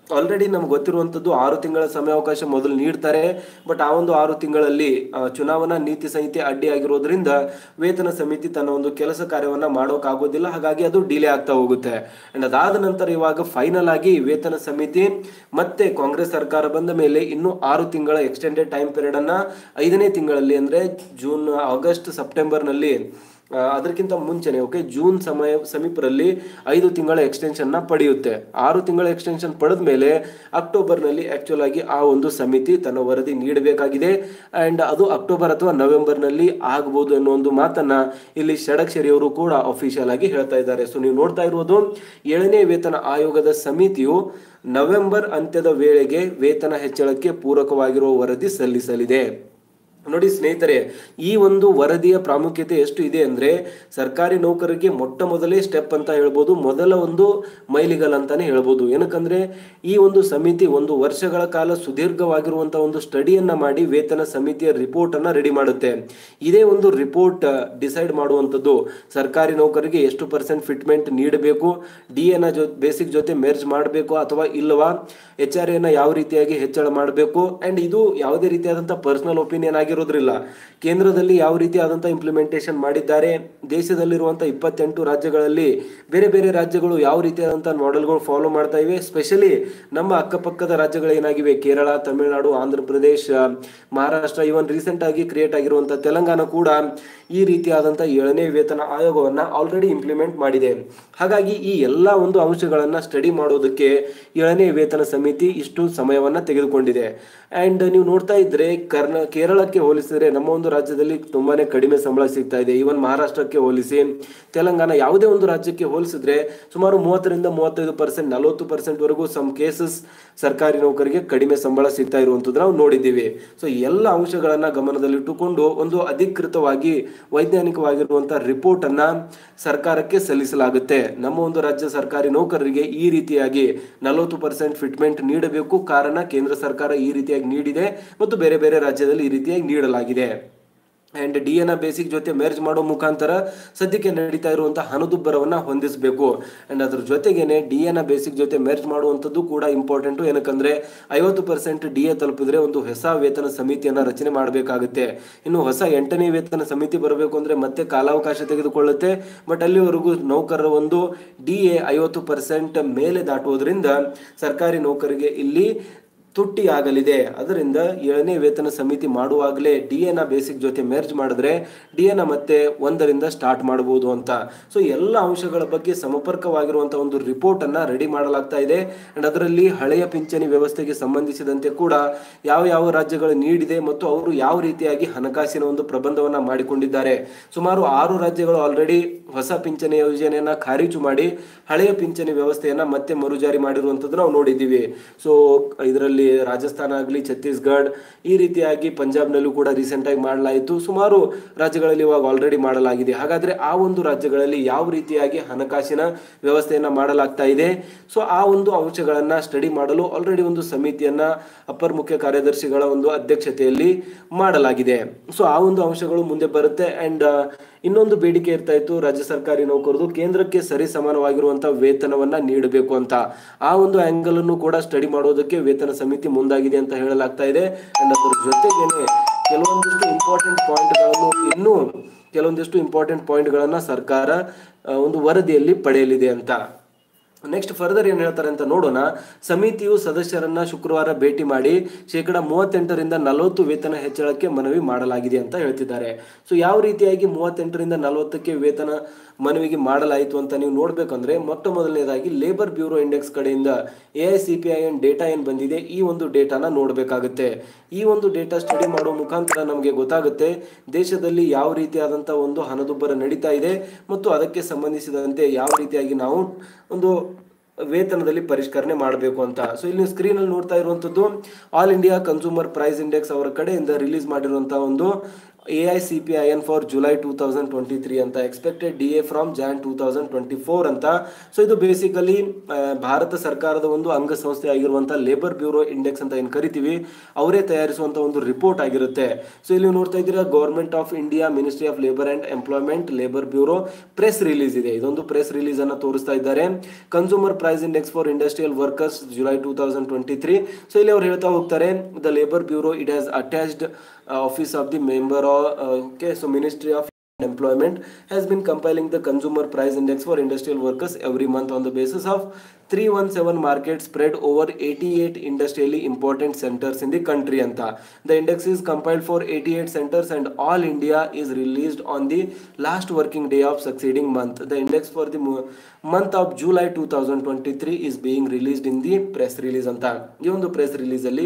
ಆಲ್ರೆಡಿ ನಮ್ಗೆ ಗೊತ್ತಿರುವಂತದ್ದು ಆರು ತಿಂಗಳ ಸಮಯಾವಕಾಶ ಮೊದಲು ನೀಡ್ತಾರೆ ಬಟ್ ಆ ಒಂದು ಆರು ತಿಂಗಳಲ್ಲಿ ಆ, ಚುನಾವಣಾ ನೀತಿ ಸಂಹಿತೆ ಅಡ್ಡಿ ಆಗಿರೋದ್ರಿಂದ ವೇತನ ಸಮಿತಿ ತನ್ನ ಒಂದು ಕೆಲಸ ಕಾರ್ಯವನ್ನ ಮಾಡೋಕ್ಕಾಗೋದಿಲ್ಲ ಹಾಗಾಗಿ ಅದು ಡಿಲೇ ಆಗ್ತಾ ಹೋಗುತ್ತೆ ಅಂಡ್ ಅದಾದ ನಂತರ ಇವಾಗ ಫೈನಲ್ ಆಗಿ ವೇತನ ಸಮಿತಿ ಮತ್ತೆ ಕಾಂಗ್ರೆಸ್ ಸರ್ಕಾರ ಬಂದ ಮೇಲೆ ಇನ್ನು ಆರು ತಿಂಗಳ ಎಕ್ಸ್ಟೆಂಡೆಡ್ ಟೈಮ್ ಪೀರಿಯಡ್ ಅನ್ನ ಐದನೇ ತಿಂಗಳಲ್ಲಿ ಅಂದ್ರೆ ಜೂನ್ ಆಗಸ್ಟ್ ಸೆಪ್ಟೆಂಬರ್ ನಲ್ಲಿ ಆ, ಅದಕ್ಕಿಂತ ಮುಂಚೆನೆ ಓಕೆ ಜೂನ್ ಸಮಯ ಸಮೀಪದಲ್ಲಿ ಐದು ತಿಂಗಳ ಎಕ್ಸ್ಟೆನ್ಷನ್ ನ ಪಡೆಯುತ್ತೆ ಆರು ತಿಂಗಳ ಎಕ್ಸ್ಟೆನ್ಷನ್ ಪಡೆದ ಮೇಲೆ ಅಕ್ಟೋಬರ್ ನಲ್ಲಿ ಆಕ್ಚುಲ್ ಆಗಿ ಆ ಒಂದು ಸಮಿತಿ ತನ್ನ ವರದಿ ನೀಡಬೇಕಾಗಿದೆ ಅಂಡ್ ಅದು ಅಕ್ಟೋಬರ್ ಅಥವಾ ನವೆಂಬರ್ ನಲ್ಲಿ ಆಗಬಹುದು ಅನ್ನೋ ಒಂದು ಮಾತನ್ನ ಇಲ್ಲಿ ಷಡಕ್ಷರಿ ಅವರು ಕೂಡ ಅಫಿಷಿಯಲ್ ಆಗಿ ಹೇಳ್ತಾ ಇದ್ದಾರೆ ಸೊ ನೀವು ನೋಡ್ತಾ ಇರುವುದು ಏಳನೇ ವೇತನ ಆಯೋಗದ ಸಮಿತಿಯು ನವೆಂಬರ್ ಅಂತ್ಯದ ವೇಳೆಗೆ ವೇತನ ಹೆಚ್ಚಳಕ್ಕೆ ಪೂರಕವಾಗಿರುವ ವರದಿ ಸಲ್ಲಿಸಲಿದೆ ನೋಡಿ ಸ್ನೇಹಿತರೆ ಈ ಒಂದು ವರದಿಯ ಪ್ರಾಮುಖ್ಯತೆ ಎಷ್ಟು ಇದೆ ಅಂದ್ರೆ ಸರ್ಕಾರಿ ನೌಕರರಿಗೆ ಮೊಟ್ಟ ಮೊದಲೇ ಸ್ಟೆಪ್ ಅಂತ ಹೇಳ್ಬೋದು ಮೊದಲ ಒಂದು ಮೈಲಿಗಲ್ ಅಂತಾನೆ ಹೇಳ್ಬೋದು ಏನಕ್ಕಂದ್ರೆ ಈ ಒಂದು ಸಮಿತಿ ಒಂದು ವರ್ಷಗಳ ಕಾಲ ಸುದೀರ್ಘವಾಗಿರುವಂತಹ ಒಂದು ಸ್ಟಡಿಯನ್ನ ಮಾಡಿ ವೇತನ ಸಮಿತಿಯ ರಿಪೋರ್ಟ್ ಅನ್ನ ರೆಡಿ ಮಾಡುತ್ತೆ ಇದೇ ಒಂದು ರಿಪೋರ್ಟ್ ಡಿಸೈಡ್ ಮಾಡುವಂಥದ್ದು ಸರ್ಕಾರಿ ನೌಕರಿಗೆ ಎಷ್ಟು ಪರ್ಸೆಂಟ್ ಫಿಟ್ಮೆಂಟ್ ನೀಡಬೇಕು ಡಿ ಎನ ಜೊ ಬೇಸಿಕ್ ಜೊತೆ ಮೆರ್ಜ್ ಮಾಡಬೇಕು ಅಥವಾ ಇಲ್ಲವಾ ಎಚ್ ಆರ್ ಎನ ಯಾವ ರೀತಿಯಾಗಿ ಹೆಚ್ಚಳ ಮಾಡಬೇಕು ಅಂಡ್ ಇದು ಯಾವುದೇ ರೀತಿಯಾದಂತಹ ಪರ್ಸನಲ್ ಒಪಿನಿಯನ್ ಆಗಿರೋದ್ರಿಲ್ಲ ಕೇಂದ್ರದಲ್ಲಿ ಯಾವ ರೀತಿಯಾದಂತಹ ಇಂಪ್ಲಿಮೆಂಟೇಷನ್ ಮಾಡಿದ್ದಾರೆ ದೇಶದಲ್ಲಿರುವಂತಹ ಇಪ್ಪತ್ತೆಂಟು ರಾಜ್ಯಗಳಲ್ಲಿ ಬೇರೆ ಬೇರೆ ರಾಜ್ಯಗಳು ಯಾವ ರೀತಿಯಾದಂತಹ ಮಾಡೆಲ್ಗಳು ಫಾಲೋ ಮಾಡ್ತಾ ಇವೆ ಸ್ಪೆಷಲಿ ನಮ್ಮ ಅಕ್ಕಪಕ್ಕದ ರಾಜ್ಯಗಳು ಏನಾಗಿವೆ ಕೇರಳ ತಮಿಳುನಾಡು ಆಂಧ್ರ ಪ್ರದೇಶ ಮಹಾರಾಷ್ಟ್ರ ಇವನ್ ರೀಸೆಂಟ್ ಆಗಿ ಕ್ರಿಯೇಟ್ ಆಗಿರುವಂತಹ ತೆಲಂಗಾಣ ಕೂಡ ಈ ರೀತಿಯಾದಂತಹ ಏಳನೇ ವೇತನ ಆಯೋಗವನ್ನ ಆಲ್ರೆಡಿ ಇಂಪ್ಲಿಮೆಂಟ್ ಮಾಡಿದೆ ಹಾಗಾಗಿ ಈ ಎಲ್ಲ ಒಂದು ಅಂಶಗಳನ್ನ ಸ್ಟಡಿ ಮಾಡೋದಕ್ಕೆ ಏಳನೇ ವೇತನ ಸಮಿತಿ ಇಷ್ಟು ಸಮಯವನ್ನ ತೆಗೆದುಕೊಂಡಿದೆ ಅಂಡ್ ನೀವು ನೋಡ್ತಾ ಇದ್ರೆ ಕರ್ನ ಕೇರಳಕ್ಕೆ ಹೋಲಿಸಿದ್ರೆ ನಮ್ಮ ಒಂದು ರಾಜ್ಯದಲ್ಲಿ ತುಂಬಾನೇ ಕಡಿಮೆ ಸಂಬಳ ಸಿಗ್ತಾ ಇದೆ ಈವನ್ ಮಹಾರಾಷ್ಟ್ರಕ್ಕೆ ಹೋಲಿಸಿ ತೆಲಂಗಾಣ ಯಾವುದೇ ಒಂದು ರಾಜ್ಯಕ್ಕೆ ಹೋಲಿಸಿದ್ರೆ ಸುಮಾರು ಮೂವತ್ತರಿಂದ ಮೂವತ್ತೈದು ಪರ್ಸೆಂಟ್ ನಲವತ್ತು ಪರ್ಸೆಂಟ್ ವರೆಗೂ ಸಮ್ ಕೇಸಸ್ ಸರ್ಕಾರಿ ನೌಕರಿಗೆ ಕಡಿಮೆ ಸಂಬಳ ಸಿಗ್ತಾ ಇರುವಂತದ್ದು ನಾವು ನೋಡಿದ್ದೀವಿ ಸೊ ಎಲ್ಲ ಅಂಶಗಳನ್ನ ಗಮನದಲ್ಲಿಟ್ಟುಕೊಂಡು ಒಂದು ಅಧಿಕೃತವಾಗಿ ವೈಜ್ಞಾನಿಕವಾಗಿರುವಂತಹ ರಿಪೋರ್ಟ್ ಅನ್ನ ಸರ್ಕಾರಕ್ಕೆ ಸಲ್ಲಿಸಲಾಗುತ್ತೆ ನಮ್ಮ ಒಂದು ರಾಜ್ಯ ಸರ್ಕಾರಿ ನೌಕರರಿಗೆ ಈ ರೀತಿಯಾಗಿ ನಲವತ್ತು ಪರ್ಸೆಂಟ್ ಫಿಟ್ಮೆಂಟ್ ನೀಡಬೇಕು ಕಾರಣ ಕೇಂದ್ರ ಸರ್ಕಾರ ಈ ರೀತಿಯಾಗಿ ನೀಡಿದೆ ಮತ್ತು ಬೇರೆ ಬೇರೆ ರಾಜ್ಯದಲ್ಲಿ ಈ ರೀತಿಯಾಗಿ ನೀಡಲಾಗಿದೆ ಅಂಡ್ ಡಿ ಎನ ಬೇಸಿಕ್ ಜೊತೆ ಮೆರ್ಜ್ ಮಾಡೋ ಮುಖಾಂತರ ಸದ್ಯಕ್ಕೆ ನಡೀತಾ ಇರುವಂತಹ ಹಣದುಬ್ಬರವನ್ನ ಹೊಂದಿಸಬೇಕು ಅಂಡ್ ಅದ್ರ ಜೊತೆಗೇನೆ ಡಿ ಎನ ಬೇಸಿಕ್ ಜೊತೆ ಮೆರ್ಜ್ ಮಾಡುವಂಥದ್ದು ಕೂಡ ಇಂಪಾರ್ಟೆಂಟ್ ಏನಕ್ಕಂದ್ರೆ ಐವತ್ತು ಪರ್ಸೆಂಟ್ ಡಿ ಎ ತಲುಪಿದ್ರೆ ಒಂದು ಹೊಸ ವೇತನ ಸಮಿತಿಯನ್ನ ರಚನೆ ಮಾಡಬೇಕಾಗುತ್ತೆ ಇನ್ನು ಹೊಸ ಎಂಟನೇ ವೇತನ ಸಮಿತಿ ಬರಬೇಕು ಅಂದ್ರೆ ಮತ್ತೆ ಕಾಲಾವಕಾಶ ತೆಗೆದುಕೊಳ್ಳುತ್ತೆ ಬಟ್ ಅಲ್ಲಿವರೆಗೂ ನೌಕರರ ಒಂದು ಡಿ ಎ ಐವತ್ತು ಪರ್ಸೆಂಟ್ ಮೇಲೆ ದಾಟುವುದರಿಂದ ಸರ್ಕಾರಿ ನೌಕರಿಗೆ ಇಲ್ಲಿ ತುಟ್ಟಿ ಆಗಲಿದೆ ಅದರಿಂದ ಏಳನೇ ವೇತನ ಸಮಿತಿ ಮಾಡುವಾಗಲೇ ಡಿ ಎನ ಬೇಸಿಕ್ ಜೊತೆ ಮೆರ್ಜ್ ಮಾಡಿದ್ರೆ ಡಿ ಎನ ಮತ್ತೆ ಒಂದರಿಂದ ಸ್ಟಾರ್ಟ್ ಮಾಡಬಹುದು ಅಂತ ಸೊ ಎಲ್ಲ ಅಂಶಗಳ ಬಗ್ಗೆ ಸಮರ್ಪಕವಾಗಿರುವಂತಹ ಒಂದು ರಿಪೋರ್ಟ್ ಅನ್ನ ರೆಡಿ ಮಾಡಲಾಗ್ತಾ ಇದೆ ಅಂಡ್ ಅದರಲ್ಲಿ ಹಳೆಯ ಪಿಂಚಣಿ ವ್ಯವಸ್ಥೆಗೆ ಸಂಬಂಧಿಸಿದಂತೆ ಕೂಡ ಯಾವ ಯಾವ ರಾಜ್ಯಗಳು ನೀಡಿದೆ ಮತ್ತು ಅವರು ಯಾವ ರೀತಿಯಾಗಿ ಹಣಕಾಸಿನ ಒಂದು ಪ್ರಬಂಧವನ್ನ ಮಾಡಿಕೊಂಡಿದ್ದಾರೆ ಸುಮಾರು ಆರು ರಾಜ್ಯಗಳು ಆಲ್ರೆಡಿ ಹೊಸ ಪಿಂಚಣಿ ಯೋಜನೆಯನ್ನ ಖಾರಿಜು ಮಾಡಿ ಹಳೆಯ ಪಿಂಚಣಿ ವ್ಯವಸ್ಥೆಯನ್ನ ಮತ್ತೆ ಮರುಜಾರಿ ಮಾಡಿರುವಂತದ್ದು ನಾವು ನೋಡಿದ್ದೀವಿ ಸೊ ಇದರಲ್ಲಿ ರಾಜಸ್ಥಾನ ಆಗಲಿ ಛತ್ತೀಸ್ಗಢ ಈ ರೀತಿಯಾಗಿ ಪಂಜಾಬ್ನಲ್ಲೂ ಕೂಡ ರೀಸೆಂಟ್ ಆಗಿ ಮಾಡಲಾಯಿತು ಸುಮಾರು ರಾಜ್ಯಗಳಲ್ಲಿ ಇವಾಗ ಆಲ್ರೆಡಿ ಮಾಡಲಾಗಿದೆ ಹಾಗಾದ್ರೆ ಆ ಒಂದು ರಾಜ್ಯಗಳಲ್ಲಿ ಯಾವ ರೀತಿಯಾಗಿ ಹಣಕಾಸಿನ ವ್ಯವಸ್ಥೆಯನ್ನ ಮಾಡಲಾಗ್ತಾ ಇದೆ ಸೊ ಆ ಒಂದು ಅಂಶಗಳನ್ನ ಸ್ಟಡಿ ಮಾಡಲು ಆಲ್ರೆಡಿ ಒಂದು ಸಮಿತಿಯನ್ನ ಅಪ್ಪರ್ ಮುಖ್ಯ ಕಾರ್ಯದರ್ಶಿಗಳ ಒಂದು ಅಧ್ಯಕ್ಷತೆಯಲ್ಲಿ ಮಾಡಲಾಗಿದೆ ಸೊ ಆ ಒಂದು ಅಂಶಗಳು ಮುಂದೆ ಬರುತ್ತೆ ಅಂಡ್ ಇನ್ನೊಂದು ಬೇಡಿಕೆ ಇರ್ತಾ ಇತ್ತು ರಾಜ್ಯ ಸರ್ಕಾರಿ ನೌಕರರು ಕೇಂದ್ರಕ್ಕೆ ಸರಿ ಸಮಾನವಾಗಿರುವಂತಹ ವೇತನವನ್ನ ನೀಡಬೇಕು ಅಂತ ಆ ಒಂದು ಆಂಗಲ್ ಅನ್ನು ಕೂಡ ಸ್ಟಡಿ ಮಾಡೋದಕ್ಕೆ ವೇತನ ಸಮಿತಿ ಮುಂದಾಗಿದೆ ಅಂತ ಹೇಳಲಾಗ್ತಾ ಇದೆ ಅಂಡ್ ಅದರ ಜೊತೆಗೇನೆ ಕೆಲವೊಂದಿಷ್ಟು ಇಂಪಾರ್ಟೆಂಟ್ ಪಾಯಿಂಟ್ಗಳನ್ನು ಇನ್ನೂ ಕೆಲವೊಂದಿಷ್ಟು ಇಂಪಾರ್ಟೆಂಟ್ ಪಾಯಿಂಟ್ಗಳನ್ನ ಸರ್ಕಾರ ಆ, ಒಂದು ವರದಿಯಲ್ಲಿ ಪಡೆಯಲಿದೆ ಅಂತ ನೆಕ್ಸ್ಟ್ ಫರ್ದರ್ ಏನ್ ಹೇಳ್ತಾರೆ ಅಂತ ನೋಡೋಣ ಸಮಿತಿಯು ಸದಸ್ಯರನ್ನ ಶುಕ್ರವಾರ ಭೇಟಿ ಮಾಡಿ ಶೇಕಡ ಮೂವತ್ತೆಂಟರಿಂದ ನಲವತ್ತು ವೇತನ ಹೆಚ್ಚಳಕ್ಕೆ ಮನವಿ ಮಾಡಲಾಗಿದೆ ಅಂತ ಹೇಳ್ತಿದ್ದಾರೆ ಸೊ ಯಾವ ರೀತಿಯಾಗಿ ಮೂವತ್ತೆಂಟರಿಂದ ನಲವತ್ತಕ್ಕೆ ವೇತನ ಮನವಿಗೆ ಮಾಡಲಾಯಿತು ಅಂತ ನೀವು ನೋಡ್ಬೇಕಂದ್ರೆ ಮೊಟ್ಟ ಮೊದಲನೇದಾಗಿ ಲೇಬರ್ ಬ್ಯೂರೋ ಇಂಡೆಕ್ಸ್ ಕಡೆಯಿಂದ A I C P I N data ಏನ್ ಬಂದಿದೆ ಈ ಒಂದು ಡೇಟಾನ ನೋಡಬೇಕಾಗುತ್ತೆ ಈ ಒಂದು ಡೇಟಾ ಸ್ಟಡಿ ಮಾಡೋ ಮುಖಾಂತರ ನಮಗೆ ಗೊತ್ತಾಗುತ್ತೆ ದೇಶದಲ್ಲಿ ಯಾವ ರೀತಿಯಾದಂತಹ ಒಂದು ಹಣದುಬ್ಬರ ನಡೀತಾ ಇದೆ ಮತ್ತು ಅದಕ್ಕೆ ಸಂಬಂಧಿಸಿದಂತೆ ಯಾವ ರೀತಿಯಾಗಿ ನಾವು ಒಂದು ವೇತನದಲ್ಲಿ ಪರಿಷ್ಕರಣೆ ಮಾಡಬೇಕು ಅಂತ ಸೊ ಇಲ್ಲಿ ಸ್ಕ್ರೀನ್ ಅಲ್ಲಿ ನೋಡ್ತಾ ಇರುವಂತದ್ದು all India consumer price index ಅವರ ಕಡೆಯಿಂದ ರಿಲೀಸ್ ಮಾಡಿರುವಂತಹ ಒಂದು A I C P I N for July two thousand twenty three ಅಂತ expected D A from Jan two thousand twenty four ಅಂತ ಸೊ ಇದು ಬೇಸಿಕಲಿ ಭಾರತ ಸರ್ಕಾರದ ಒಂದು ಅಂಗಸಂಸ್ಥೆ ಆಗಿರುವಂಥ ಲೇಬರ್ ಬ್ಯೂರೋ ಇಂಡೆಕ್ಸ್ ಅಂತ ಏನು ಕರಿತೀವಿ ಅವರೇ ತಯಾರಿಸುವಂಥ ಒಂದು ರಿಪೋರ್ಟ್ ಆಗಿರುತ್ತೆ ಸೊ ಇಲ್ಲಿ ನೋಡ್ತಾ ಇದ್ದೀರಾ government of India ministry of labour and employment labour bureau press release ಇದೆ ಇದೊಂದು ಪ್ರೆಸ್ ರಿಲೀಸ್ ಅನ್ನು ತೋರಿಸ್ತಾ ಇದ್ದಾರೆ consumer price index for industrial workers July two thousand twenty three so ಇಲ್ಲಿ ಅವ್ರು ಹೇಳ್ತಾ ಹೋಗ್ತಾರೆ the labour bureau it has attached office of the member okay so ministry of employment has been compiling the consumer price index for industrial workers every month on the basis of 317 markets spread over 88 industrially important centers in the country anta the index is compiled for 88 centers and all india is released on the last working day of succeeding month the index for the mo- month of july 2023 is being released in the press release ಅಂತ ಈ ಒಂದು press release ಅಲ್ಲಿ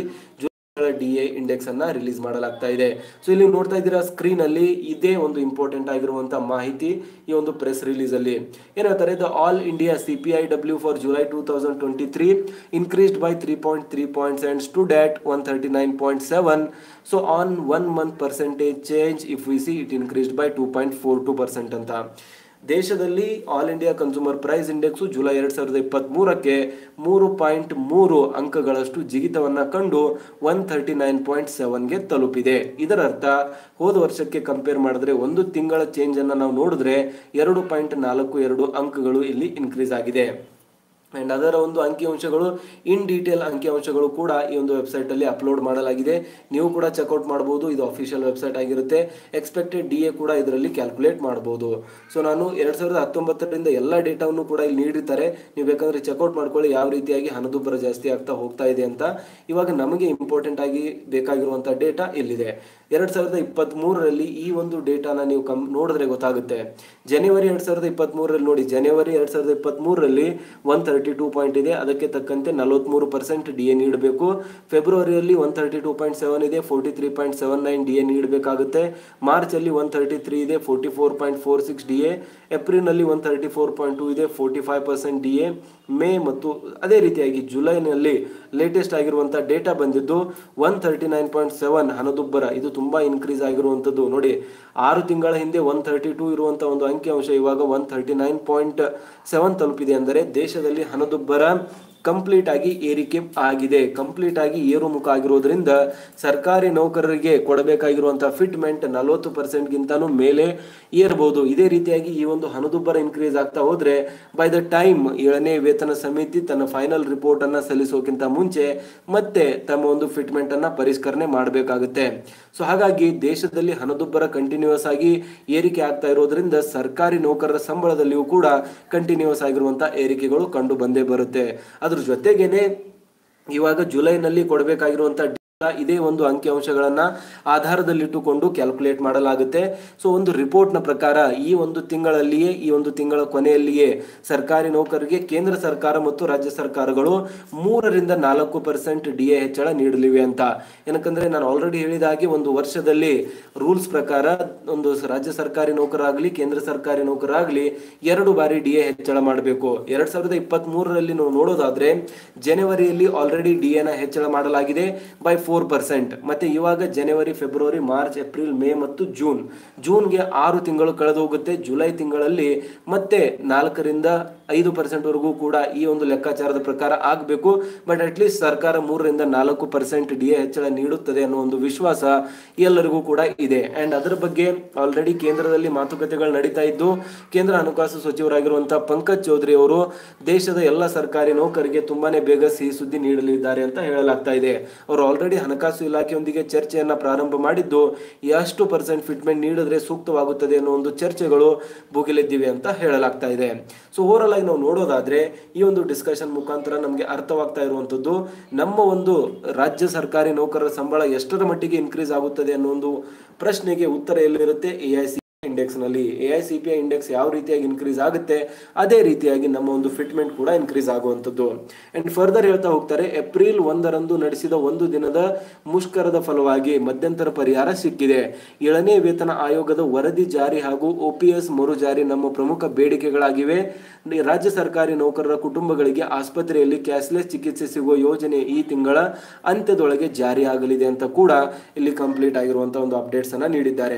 D A index ಅನ್ನ release ಮಾಡಲಾಗ್ತಾ ಇದೆ so ಇಲ್ಲಿ ನೋಡ್ತಾ ಇದ್ದೀರಾ ಸ್ಕ್ರೀನ್ ಅಲ್ಲಿ ಇದೇ ಒಂದು ಇಂಪಾರ್ಟೆಂಟ್ ಆಗಿರುವಂತ ಮಾಹಿತಿ ಈ ಒಂದು ಪ್ರೆಸ್ ರಿಲೀಸ್ ಅಲ್ಲಿ ಏನ್ ಹೇಳ್ತಾರೆ the all India C P I W for July two thousand twenty three increased by three point three points and stood at one thirty nine point seven so on one month percentage change if we see it increased by two point four two percent ಅಂತ ದೇಶದಲ್ಲಿ all India consumer price index July ಎರಡ್ ಸಾವಿರದ ಇಪ್ಪತ್ತ್ ಮೂರಕ್ಕೆ ಮೂರು point ಮೂರು ಅಂಕಗಳಷ್ಟು ಜಿಗಿತವನ್ನ ಕಂಡು ಒನ್ ಥರ್ಟಿ ನೈನ್ ಪಾಯಿಂಟ್ ಸೆವೆನ್ಗೆ ತಲುಪಿದೆ ಇದರರ್ಥ ಹೋದ ವರ್ಷಕ್ಕೆ ಕಂಪೇರ್ ಮಾಡಿದ್ರೆ ಒಂದು ತಿಂಗಳ ಚೇಂಜ್ ಅನ್ನ ನಾವು ನೋಡಿದ್ರೆ ಎರಡು ಪಾಯಿಂಟ್ ನಾಲ್ಕು ಎರಡು ಅಂಕಗಳು ಇಲ್ಲಿ ಇನ್ಕ್ರೀಸ್ ಆಗಿದೆ ಅಂಡ್ ಅದರ ಒಂದು ಅಂಕಿಅಂಶಗಳು ಇನ್ ಡೀಟೇಲ್ ಅಂಕಿಅಂಶಗಳು ಕೂಡ ಈ ಒಂದು ವೆಬ್ಸೈಟ್ ಅಲ್ಲಿ ಅಪ್ಲೋಡ್ ಮಾಡಲಾಗಿದೆ ನೀವು ಕೂಡ ಚೆಕ್ಔಟ್ ಮಾಡಬಹುದು ಇದು ಅಫಿಷಿಯಲ್ ವೆಬ್ಸೈಟ್ ಆಗಿರುತ್ತೆ ಎಕ್ಸ್ಪೆಕ್ಟೆಡ್ ಡಿ ಎ ಕೂಡ ಇದರಲ್ಲಿ ಕ್ಯಾಲ್ಕುಲೇಟ್ ಮಾಡಬಹುದು ಸೊ ನಾನು ಎರಡ್ ಸಾವಿರದ ಹತ್ತೊಂಬತ್ತರಿಂದ ಎಲ್ಲ ಡೇಟಾವನ್ನು ಕೂಡ ಇಲ್ಲಿ ನೀಡಿರ್ತಾರೆ ನೀವು ಬೇಕಂದ್ರೆ ಚೆಕ್ಔಟ್ ಮಾಡ್ಕೊಳ್ಳಿ ಯಾವ ರೀತಿಯಾಗಿ ಹಣದುಬ್ಬರ ಜಾಸ್ತಿ ಆಗ್ತಾ ಹೋಗ್ತಾ ಇದೆ ಅಂತ ಇವಾಗ ನಮಗೆ ಇಂಪಾರ್ಟೆಂಟ್ ಆಗಿ ಬೇಕಾಗಿರುವಂತಹ ಡೇಟಾ ಇಲ್ಲಿದೆ ಎರಡ್ ಸಾವಿರದ ಇಪ್ಪತ್ತ್ ಮೂರರಲ್ಲಿ ಈ ಒಂದು ಡೇಟಾನ ನೀವು ಕಮ್ ನೋಡಿದ್ರೆ ಗೊತ್ತಾಗುತ್ತೆ ಜನವರಿ ಎರಡ್ ಸಾವಿರದ ಇಪ್ಪತ್ತ್ ಮೂರರಲ್ಲಿ ನೋಡಿ ಜನವರಿ ಎರಡ್ ಸಾವಿರದ ಇಪ್ಪತ್ತ್ ಮೂರರಲ್ಲಿ ಒನ್ ತರ್ಟಿ ಟೂ ಪಾಯಿಂಟ್ ಇದೆ ಅದಕ್ಕೆ ತಕ್ಕಂತೆ ನಲವತ್ಮೂರು ಪರ್ಸೆಂಟ್ ಡಿ ಎ ನೀಡಬೇಕು ಫೆಬ್ರವರಿಯಲ್ಲಿ one thirty two point seven ಇದೆ forty three point seven nine D A ನೀಡಬೇಕಾಗುತ್ತೆ ಮಾರ್ಚ್ ಅಲ್ಲಿ ಒನ್ ತರ್ಟಿ ತ್ರೀ ಇದೆ forty four point four six D A ಏಪ್ರಿಲ್ನಲ್ಲಿ one thirty four point two ಇದೆ forty five percent D A May ಮತ್ತು ಅದೇ ರೀತಿಯಾಗಿ ಜುಲೈನಲ್ಲಿ ಲೇಟೆಸ್ಟ್ ಆಗಿರುವಂತಹ ಡೇಟಾ ಬಂದಿದ್ದು one thirty nine point seven ಹಣದುಬ್ಬರ ಇದು ತುಂಬಾ ಇನ್ಕ್ರೀಸ್ ಆಗಿರುವಂಥದ್ದು ನೋಡಿ ಆರು ತಿಂಗಳ ಹಿಂದೆ ಒನ್ ತರ್ಟಿ ಟೂ ಇರುವಂತ ಒಂದು ಅಂಕಿಅಂಶ ಇವಾಗ one thirty nine point seven ತಲುಪಿದೆ ಅಂದರೆ ದೇಶದಲ್ಲಿ ಹಣದುಬ್ಬರ ಕಂಪ್ಲೀಟ್ ಆಗಿ ಏರಿಕೆ ಆಗಿದೆ ಕಂಪ್ಲೀಟ್ ಆಗಿ ಏರುಮುಖ ಆಗಿರೋದ್ರಿಂದ ಸರ್ಕಾರಿ ನೌಕರರಿಗೆ ಕೊಡಬೇಕಾಗಿರುವಂತಹ ಫಿಟ್ಮೆಂಟ್ ನಲವತ್ತು ಪರ್ಸೆಂಟ್ ಗಿಂತನೂ ಮೇಲೆ ಏರ್ಬೋದು ಇದೇ ರೀತಿಯಾಗಿ ಈ ಒಂದು ಹಣದುಬ್ಬರ ಇನ್ಕ್ರೀಸ್ ಆಗ್ತಾ ಹೋದ್ರೆ ಬೈ ದ ಟೈಮ್ ಏಳನೇ ವೇತನ ಸಮಿತಿ ತನ್ನ ಫೈನಲ್ ರಿಪೋರ್ಟ್ ಅನ್ನ ಸಲ್ಲಿಸೋಕ್ಕಿಂತ ಮುಂಚೆ ಮತ್ತೆ ತಮ್ಮ ಒಂದು ಫಿಟ್ಮೆಂಟ್ ಅನ್ನ ಪರಿಷ್ಕರಣೆ ಮಾಡಬೇಕಾಗುತ್ತೆ ಸೊ ಹಾಗಾಗಿ ದೇಶದಲ್ಲಿ ಹಣದುಬ್ಬರ ಕಂಟಿನ್ಯೂಸ್ ಆಗಿ ಏರಿಕೆ ಆಗ್ತಾ ಇರೋದ್ರಿಂದ ಸರ್ಕಾರಿ ನೌಕರರ ಸಂಬಳದಲ್ಲಿಯೂ ಕೂಡ ಕಂಟಿನ್ಯೂಸ್ ಆಗಿರುವಂತಹ ಏರಿಕೆಗಳು ಕಂಡು ಬಂದೇ ಬರುತ್ತೆ ಅದ್ರ ಜೊತೆಗೇನೆ ಇವಾಗ ಜುಲೈನಲ್ಲಿ ಕೊಡಬೇಕಾಗಿರುವಂತ ಇದೇ ಒಂದು ಅಂಕಿಅಂಶಗಳನ್ನ ಆಧಾರದಲ್ಲಿಟ್ಟುಕೊಂಡು ಕ್ಯಾಲ್ಕುಲೇಟ್ ಮಾಡಲಾಗುತ್ತೆ ಸೊ ಒಂದು ರಿಪೋರ್ಟ್ನ ಪ್ರಕಾರ ಈ ಒಂದು ತಿಂಗಳಲ್ಲಿಯೇ ಈ ಒಂದು ತಿಂಗಳ ಕೊನೆಯಲ್ಲಿಯೇ ಸರ್ಕಾರಿ ನೌಕರರಿಗೆ ಕೇಂದ್ರ ಸರ್ಕಾರ ಮತ್ತು ರಾಜ್ಯ ಸರ್ಕಾರಗಳು ಮೂರರಿಂದ ನಾಲ್ಕು ಪರ್ಸೆಂಟ್ ಡಿ ಎ ಹೆಚ್ಚಳ ನೀಡಲಿವೆ ಅಂತ ಏನಕ್ಕಂದ್ರೆ ನಾನು ಆಲ್ರೆಡಿ ಹೇಳಿದ ಹಾಗೆ ಒಂದು ವರ್ಷದಲ್ಲಿ ರೂಲ್ಸ್ ಪ್ರಕಾರ ಒಂದು ರಾಜ್ಯ ಸರ್ಕಾರಿ ನೌಕರಾಗ್ಲಿ ಕೇಂದ್ರ ಸರ್ಕಾರಿ ನೌಕರಾಗ್ಲಿ ಎರಡು ಬಾರಿ ಡಿ ಎ ಹೆಚ್ಚಳ ಮಾಡಬೇಕು ಎರಡ್ ಸಾವಿರದ ಇಪ್ಪತ್ತ್ ಮೂರರಲ್ಲಿ ನಾವು ನೋಡೋದಾದ್ರೆ ಜನವರಿಯಲ್ಲಿ ಆಲ್ರೆಡಿ ಡಿ ಎನ ಹೆಚ್ಚಳ ಮಾಡಲಾಗಿದೆ ಬೈ ಫೋರ್ ಪರ್ಸೆಂಟ್ ಮತ್ತೆ ಇವಾಗ ಜನವರಿ ಫೆಬ್ರವರಿ ಮಾರ್ಚ್ ಏಪ್ರಿಲ್ ಮೇ ಮತ್ತು ಜೂನ್ ಜೂನ್ಗೆ ಆರು ತಿಂಗಳು ಕಳೆದು ಹೋಗುತ್ತೆ ಜುಲೈ ತಿಂಗಳಲ್ಲಿ ಮತ್ತೆ ನಾಲ್ಕರಿಂದ ಐದು ಪರ್ಸೆಂಟ್ ವರೆಗೂ ಕೂಡ ಈ ಒಂದು ಲೆಕ್ಕಾಚಾರದ ಪ್ರಕಾರ ಆಗಬೇಕು ಬಟ್ ಅಟ್ಲೀಸ್ಟ್ ಸರ್ಕಾರ ಮೂರರಿಂದ ನಾಲ್ಕು ಪರ್ಸೆಂಟ್ ಡಿ ಎ ಹೆಚ್ಚಳ ನೀಡುತ್ತದೆ ಅನ್ನೋ ಒಂದು ವಿಶ್ವಾಸ ಎಲ್ಲರಿಗೂ ಕೂಡ ಇದೆ ಅಂಡ್ ಅದರ ಬಗ್ಗೆ ಆಲ್ರೆಡಿ ಕೇಂದ್ರದಲ್ಲಿ ಮಾತುಕತೆಗಳು ನಡೀತಾ ಇದ್ದು ಕೇಂದ್ರ ಹಣಕಾಸು ಸಚಿವರಾಗಿರುವಂತಹ ಪಂಕಜ್ ಚೌಧರಿ ಅವರು ದೇಶದ ಎಲ್ಲ ಸರ್ಕಾರಿ ನೌಕರಿಗೆ ತುಂಬಾನೇ ಬೇಗ ಸಿಹಿ ಸುದ್ದಿ ನೀಡಲಿದ್ದಾರೆ ಅಂತ ಹೇಳಲಾಗ್ತಾ ಇದೆ ಅವರು ಆಲ್ರೆಡಿ ಹಣಕಾಸು ಇಲಾಖೆಯೊಂದಿಗೆ ಚರ್ಚೆಯನ್ನ ಪ್ರಾರಂಭ ಮಾಡಿದ್ದು ಎಷ್ಟು ಪರ್ಸೆಂಟ್ ಫಿಟ್ಮೆಂಟ್ ನೀಡಿದ್ರೆ ಸೂಕ್ತವಾಗುತ್ತದೆ ಅನ್ನೋ ಒಂದು ಚರ್ಚೆಗಳು ಭುಗಿಲೆದ್ದಿವೆ ಅಂತ ಹೇಳಲಾಗ್ತಾ ಇದೆ ಸೊ ಓವರ್ ಆಗಿ ನಾವು ನೋಡೋದಾದ್ರೆ ಈ ಒಂದು ಡಿಸ್ಕಷನ್ ಮುಖಾಂತರ ನಮಗೆ ಅರ್ಥವಾಗ್ತಾ ಇರುವಂತದ್ದು ನಮ್ಮ ಒಂದು ರಾಜ್ಯ ಸರ್ಕಾರಿ ನೌಕರರ ಸಂಬಳ ಎಷ್ಟರ ಮಟ್ಟಿಗೆ ಇನ್ಕ್ರೀಸ್ ಆಗುತ್ತದೆ ಅನ್ನೋ ಒಂದು ಪ್ರಶ್ನೆಗೆ ಉತ್ತರ ಎಲ್ಲಿರುತ್ತೆ ಎ ಐ ಸಿ ಇಂಡೆಕ್ಸ್ ನಲ್ಲಿ A I C P I index ಯಾವ ರೀತಿಯಾಗಿ ಇನ್ಕ್ರೀಸ್ ಆಗುತ್ತೆ ಅದೇ ರೀತಿಯಾಗಿ ನಮ್ಮ ಒಂದು ಫಿಟ್ಮೆಂಟ್ ಕೂಡ ಇನ್ಕ್ರೀಸ್ ಆಗುವಂಥದ್ದು ಅಂಡ್ ಫರ್ದರ್ ಹೇಳ್ತಾ ಹೋಗ್ತಾರೆ ಏಪ್ರಿಲ್ ಒಂದರಂದು ನಡೆಸಿದ ಒಂದು ದಿನದ ಮುಷ್ಕರದ ಫಲವಾಗಿ ಮಧ್ಯಂತರ ಪರಿಹಾರ ಸಿಕ್ಕಿದೆ ಏಳನೇ ವೇತನ ಆಯೋಗದ ವರದಿ ಜಾರಿ ಹಾಗೂ ಒಪಿಎಸ್ ಮರು ಜಾರಿ ನಮ್ಮ ಪ್ರಮುಖ ಬೇಡಿಕೆಗಳಾಗಿವೆ ನಿ- ರಾಜ್ಯ ಸರ್ಕಾರಿ ನೌಕರರ ಕುಟುಂಬಗಳಿಗೆ ಆಸ್ಪತ್ರೆಯಲ್ಲಿ ಕ್ಯಾಶ್ಲೆಸ್ ಚಿಕಿತ್ಸೆ ಸಿಗುವ ಯೋಜನೆ ಈ ತಿಂಗಳ ಅಂತ್ಯದೊಳಗೆ ಜಾರಿಯಾಗಲಿದೆ ಅಂತ ಕೂಡ ಇಲ್ಲಿ ಕಂಪ್ಲೀಟ್ ಆಗಿರುವಂತಹ ಒಂದು ಅಪ್ಡೇಟ್ಸ್ ಅನ್ನ ನೀಡಿದ್ದಾರೆ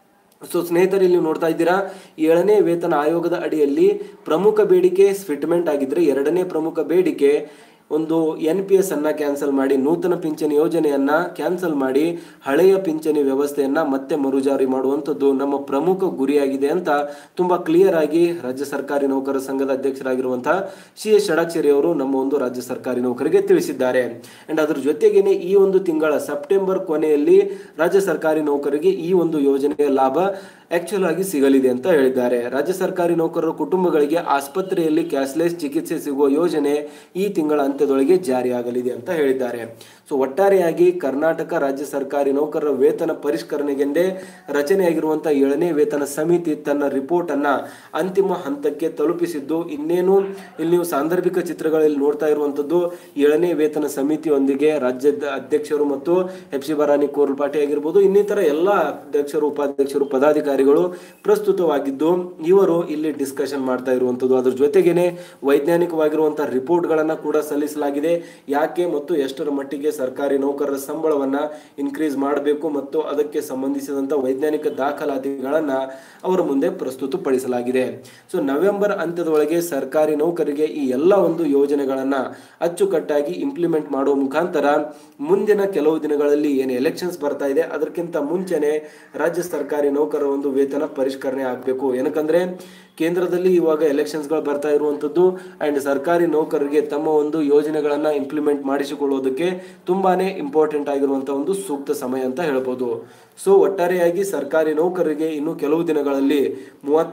ಸೊ ಸ್ನೇಹಿತರೆ ಇಲ್ಲಿ ನೀವು ನೋಡ್ತಾ ಇದ್ದೀರಾ ಏಳನೇ ವೇತನ ಆಯೋಗದ ಅಡಿಯಲ್ಲಿ ಪ್ರಮುಖ ಬೇಡಿಕೆ ಫಿಟ್ಮೆಂಟ್ ಆಗಿದ್ರೆ ಎರಡನೇ ಪ್ರಮುಖ ಬೇಡಿಕೆ ಒಂದು ಎನ್ ಪಿ ಎಸ್ ಅನ್ನ ಕ್ಯಾನ್ಸಲ್ ಮಾಡಿ ನೂತನ ಪಿಂಚಣಿ ಯೋಜನೆಯನ್ನ ಕ್ಯಾನ್ಸಲ್ ಮಾಡಿ ಹಳೆಯ ಪಿಂಚಣಿ ವ್ಯವಸ್ಥೆಯನ್ನ ಮತ್ತೆ ಮರುಜಾರಿ ಮಾಡುವಂಥದ್ದು ನಮ್ಮ ಪ್ರಮುಖ ಗುರಿಯಾಗಿದೆ ಅಂತ ತುಂಬಾ ಕ್ಲಿಯರ್ ಆಗಿ ರಾಜ್ಯ ಸರ್ಕಾರಿ ನೌಕರರ ಸಂಘದ ಅಧ್ಯಕ್ಷರಾಗಿರುವಂತಹ ಸಿ ಎಸ್ ಷಡಾಕ್ಷರಿ ಅವರು ನಮ್ಮ ಒಂದು ರಾಜ್ಯ ಸರ್ಕಾರಿ ನೌಕರಿಗೆ ತಿಳಿಸಿದ್ದಾರೆ ಅಂಡ್ ಅದ್ರ ಜೊತೆಗೇನೆ ಈ ಒಂದು ತಿಂಗಳ ಸೆಪ್ಟೆಂಬರ್ ಕೊನೆಯಲ್ಲಿ ರಾಜ್ಯ ಸರ್ಕಾರಿ ನೌಕರಿಗೆ ಈ ಒಂದು ಯೋಜನೆಯ ಲಾಭ ಆಕ್ಚುಲ್ ಆಗಿ ಸಿಗಲಿದೆ ಅಂತ ಹೇಳಿದ್ದಾರೆ ರಾಜ್ಯ ಸರ್ಕಾರಿ ನೌಕರರ ಕುಟುಂಬಗಳಿಗೆ ಆಸ್ಪತ್ರೆಯಲ್ಲಿ ಕ್ಯಾಶ್ಲೆಸ್ ಚಿಕಿತ್ಸೆ ಸಿಗುವ ಯೋಜನೆ ಈ ತಿಂಗಳ ಅಂತ್ಯದೊಳಗೆ ಜಾರಿಯಾಗಲಿದೆ ಅಂತ ಹೇಳಿದ್ದಾರೆ ಸೊ ಒಟ್ಟಾರೆಯಾಗಿ ಕರ್ನಾಟಕ ರಾಜ್ಯ ಸರ್ಕಾರಿ ನೌಕರರ ವೇತನ ಪರಿಷ್ಕರಣೆಗೆಂದೇ ರಚನೆಯಾಗಿರುವಂತಹ ಏಳನೇ ವೇತನ ಸಮಿತಿ ತನ್ನ ರಿಪೋರ್ಟ್ ಅನ್ನ ಅಂತಿಮ ಹಂತಕ್ಕೆ ತಲುಪಿಸಿದ್ದು ಇನ್ನೇನು ಇಲ್ಲಿ ನೀವು ಸಾಂದರ್ಭಿಕ ಚಿತ್ರಗಳಲ್ಲಿ ನೋಡ್ತಾ ಇರುವಂತದ್ದು ಏಳನೇ ವೇತನ ಸಮಿತಿಯೊಂದಿಗೆ ರಾಜ್ಯದ ಅಧ್ಯಕ್ಷರು ಮತ್ತು ಎಫ್ ಸಿ ಬರಾನಿ ಕೋರ್ಲ್ಪಾಟಿ ಆಗಿರ್ಬೋದು ಇನ್ನಿತರ ಎಲ್ಲ ಅಧ್ಯಕ್ಷರು ಉಪಾಧ್ಯಕ್ಷರು ಪದಾಧಿಕಾರಿಗಳು ಪ್ರಸ್ತುತವಾಗಿದ್ದು ಇವರು ಇಲ್ಲಿ ಡಿಸ್ಕಷನ್ ಮಾಡ್ತಾ ಇರುವಂತದ್ದು ಅದ್ರ ಜೊತೆಗೇನೆ ವೈಜ್ಞಾನಿಕವಾಗಿರುವಂತಹ ರಿಪೋರ್ಟ್ಗಳನ್ನ ಕೂಡ ಸಲ್ಲಿಸಲಾಗಿದೆ ಯಾಕೆ ಮತ್ತು ಎಷ್ಟರ ಮಟ್ಟಿಗೆ ಸರ್ಕಾರಿ ನೌಕರರ ಸಂಬಳವನ್ನ ಇನ್ಕ್ರೀಸ್ ಮಾಡಬೇಕು ಮತ್ತು ಅದಕ್ಕೆ ಸಂಬಂಧಿಸಿದಂತ ವೈಜ್ಞಾನಿಕ ದಾಖಲಾತಿಗಳನ್ನ ಅವರ ಮುಂದೆ ಪ್ರಸ್ತುತಪಡಿಸಲಾಗಿದೆ ಸೊ ನವೆಂಬರ್ ಅಂತ್ಯದೊಳಗೆ ಸರ್ಕಾರಿ ನೌಕರಿಗೆ ಈ ಎಲ್ಲ ಒಂದು ಯೋಜನೆಗಳನ್ನ ಅಚ್ಚುಕಟ್ಟಾಗಿ ಇಂಪ್ಲಿಮೆಂಟ್ ಮಾಡುವ ಮುಖಾಂತರ ಮುಂದಿನ ಕೆಲವು ದಿನಗಳಲ್ಲಿ ಏನು ಎಲೆಕ್ಷನ್ಸ್ ಬರ್ತಾ ಇದೆ ಅದಕ್ಕಿಂತ ಮುಂಚೆನೆ ರಾಜ್ಯ ಸರ್ಕಾರಿ ನೌಕರರ ಒಂದು ವೇತನ ಪರಿಷ್ಕರಣೆ ಆಗಬೇಕು ಏನಕ್ಕಂದ್ರೆ ಕೇಂದ್ರದಲ್ಲಿ ಇವಾಗ ಎಲೆಕ್ಷನ್ಸ್ಗಳು ಬರ್ತಾ ಇರುವಂತದ್ದು ಅಂಡ್ ಸರ್ಕಾರಿ ನೌಕರರಿಗೆ ತಮ್ಮ ಒಂದು ಯೋಜನೆಗಳನ್ನ ಇಂಪ್ಲಿಮೆಂಟ್ ಮಾಡಿಸಿಕೊಳ್ಳೋದಕ್ಕೆ ತುಂಬಾನೇ ಇಂಪಾರ್ಟೆಂಟ್ ಆಗಿರುವಂತಹ ಒಂದು ಸೂಕ್ತ ಸಮಯ ಅಂತ ಹೇಳ್ಬೋದು ಸೊ ಒಟ್ಟಾರೆಯಾಗಿ ಸರ್ಕಾರಿ ನೌಕರರಿಗೆ ಇನ್ನು ಕೆಲವು ದಿನಗಳಲ್ಲಿ ಮೂವತ್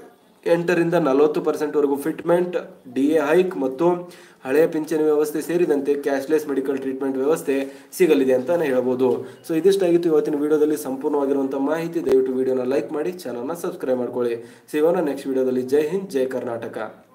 ಎಂಟರಿಂದ ನಲವತ್ತು ಪರ್ಸೆಂಟ್ ವರೆಗೂ ಫಿಟ್ಮೆಂಟ್ ಡಿ ಎ ಹೈಕ್ ಮತ್ತು ಹಳೆಯ ಪಿಂಚಣಿ ವ್ಯವಸ್ಥೆ ಸೇರಿದಂತೆ ಕ್ಯಾಶ್ಲೆಸ್ ಮೆಡಿಕಲ್ ಟ್ರೀಟ್ಮೆಂಟ್ ವ್ಯವಸ್ಥೆ ಸಿಗಲಿದೆ ಅಂತಾನೆ ಹೇಳ್ಬೋದು ಸೊ ಇದಿಷ್ಟಾಗಿತ್ತು ಇವತ್ತಿನ ವಿಡಿಯೋದಲ್ಲಿ ಸಂಪೂರ್ಣವಾಗಿರುವಂಥ ಮಾಹಿತಿ ದಯವಿಟ್ಟು ವಿಡಿಯೋನ ಲೈಕ್ ಮಾಡಿ ಚಾನಲ್ನ ಸಬ್ಸ್ಕ್ರೈಬ್ ಮಾಡ್ಕೊಳ್ಳಿ ಸಿಗೋಣ ನೆಕ್ಸ್ಟ್ ವಿಡಿಯೋದಲ್ಲಿ ಜೈ ಹಿಂದ್ ಜೈ ಕರ್ನಾಟಕ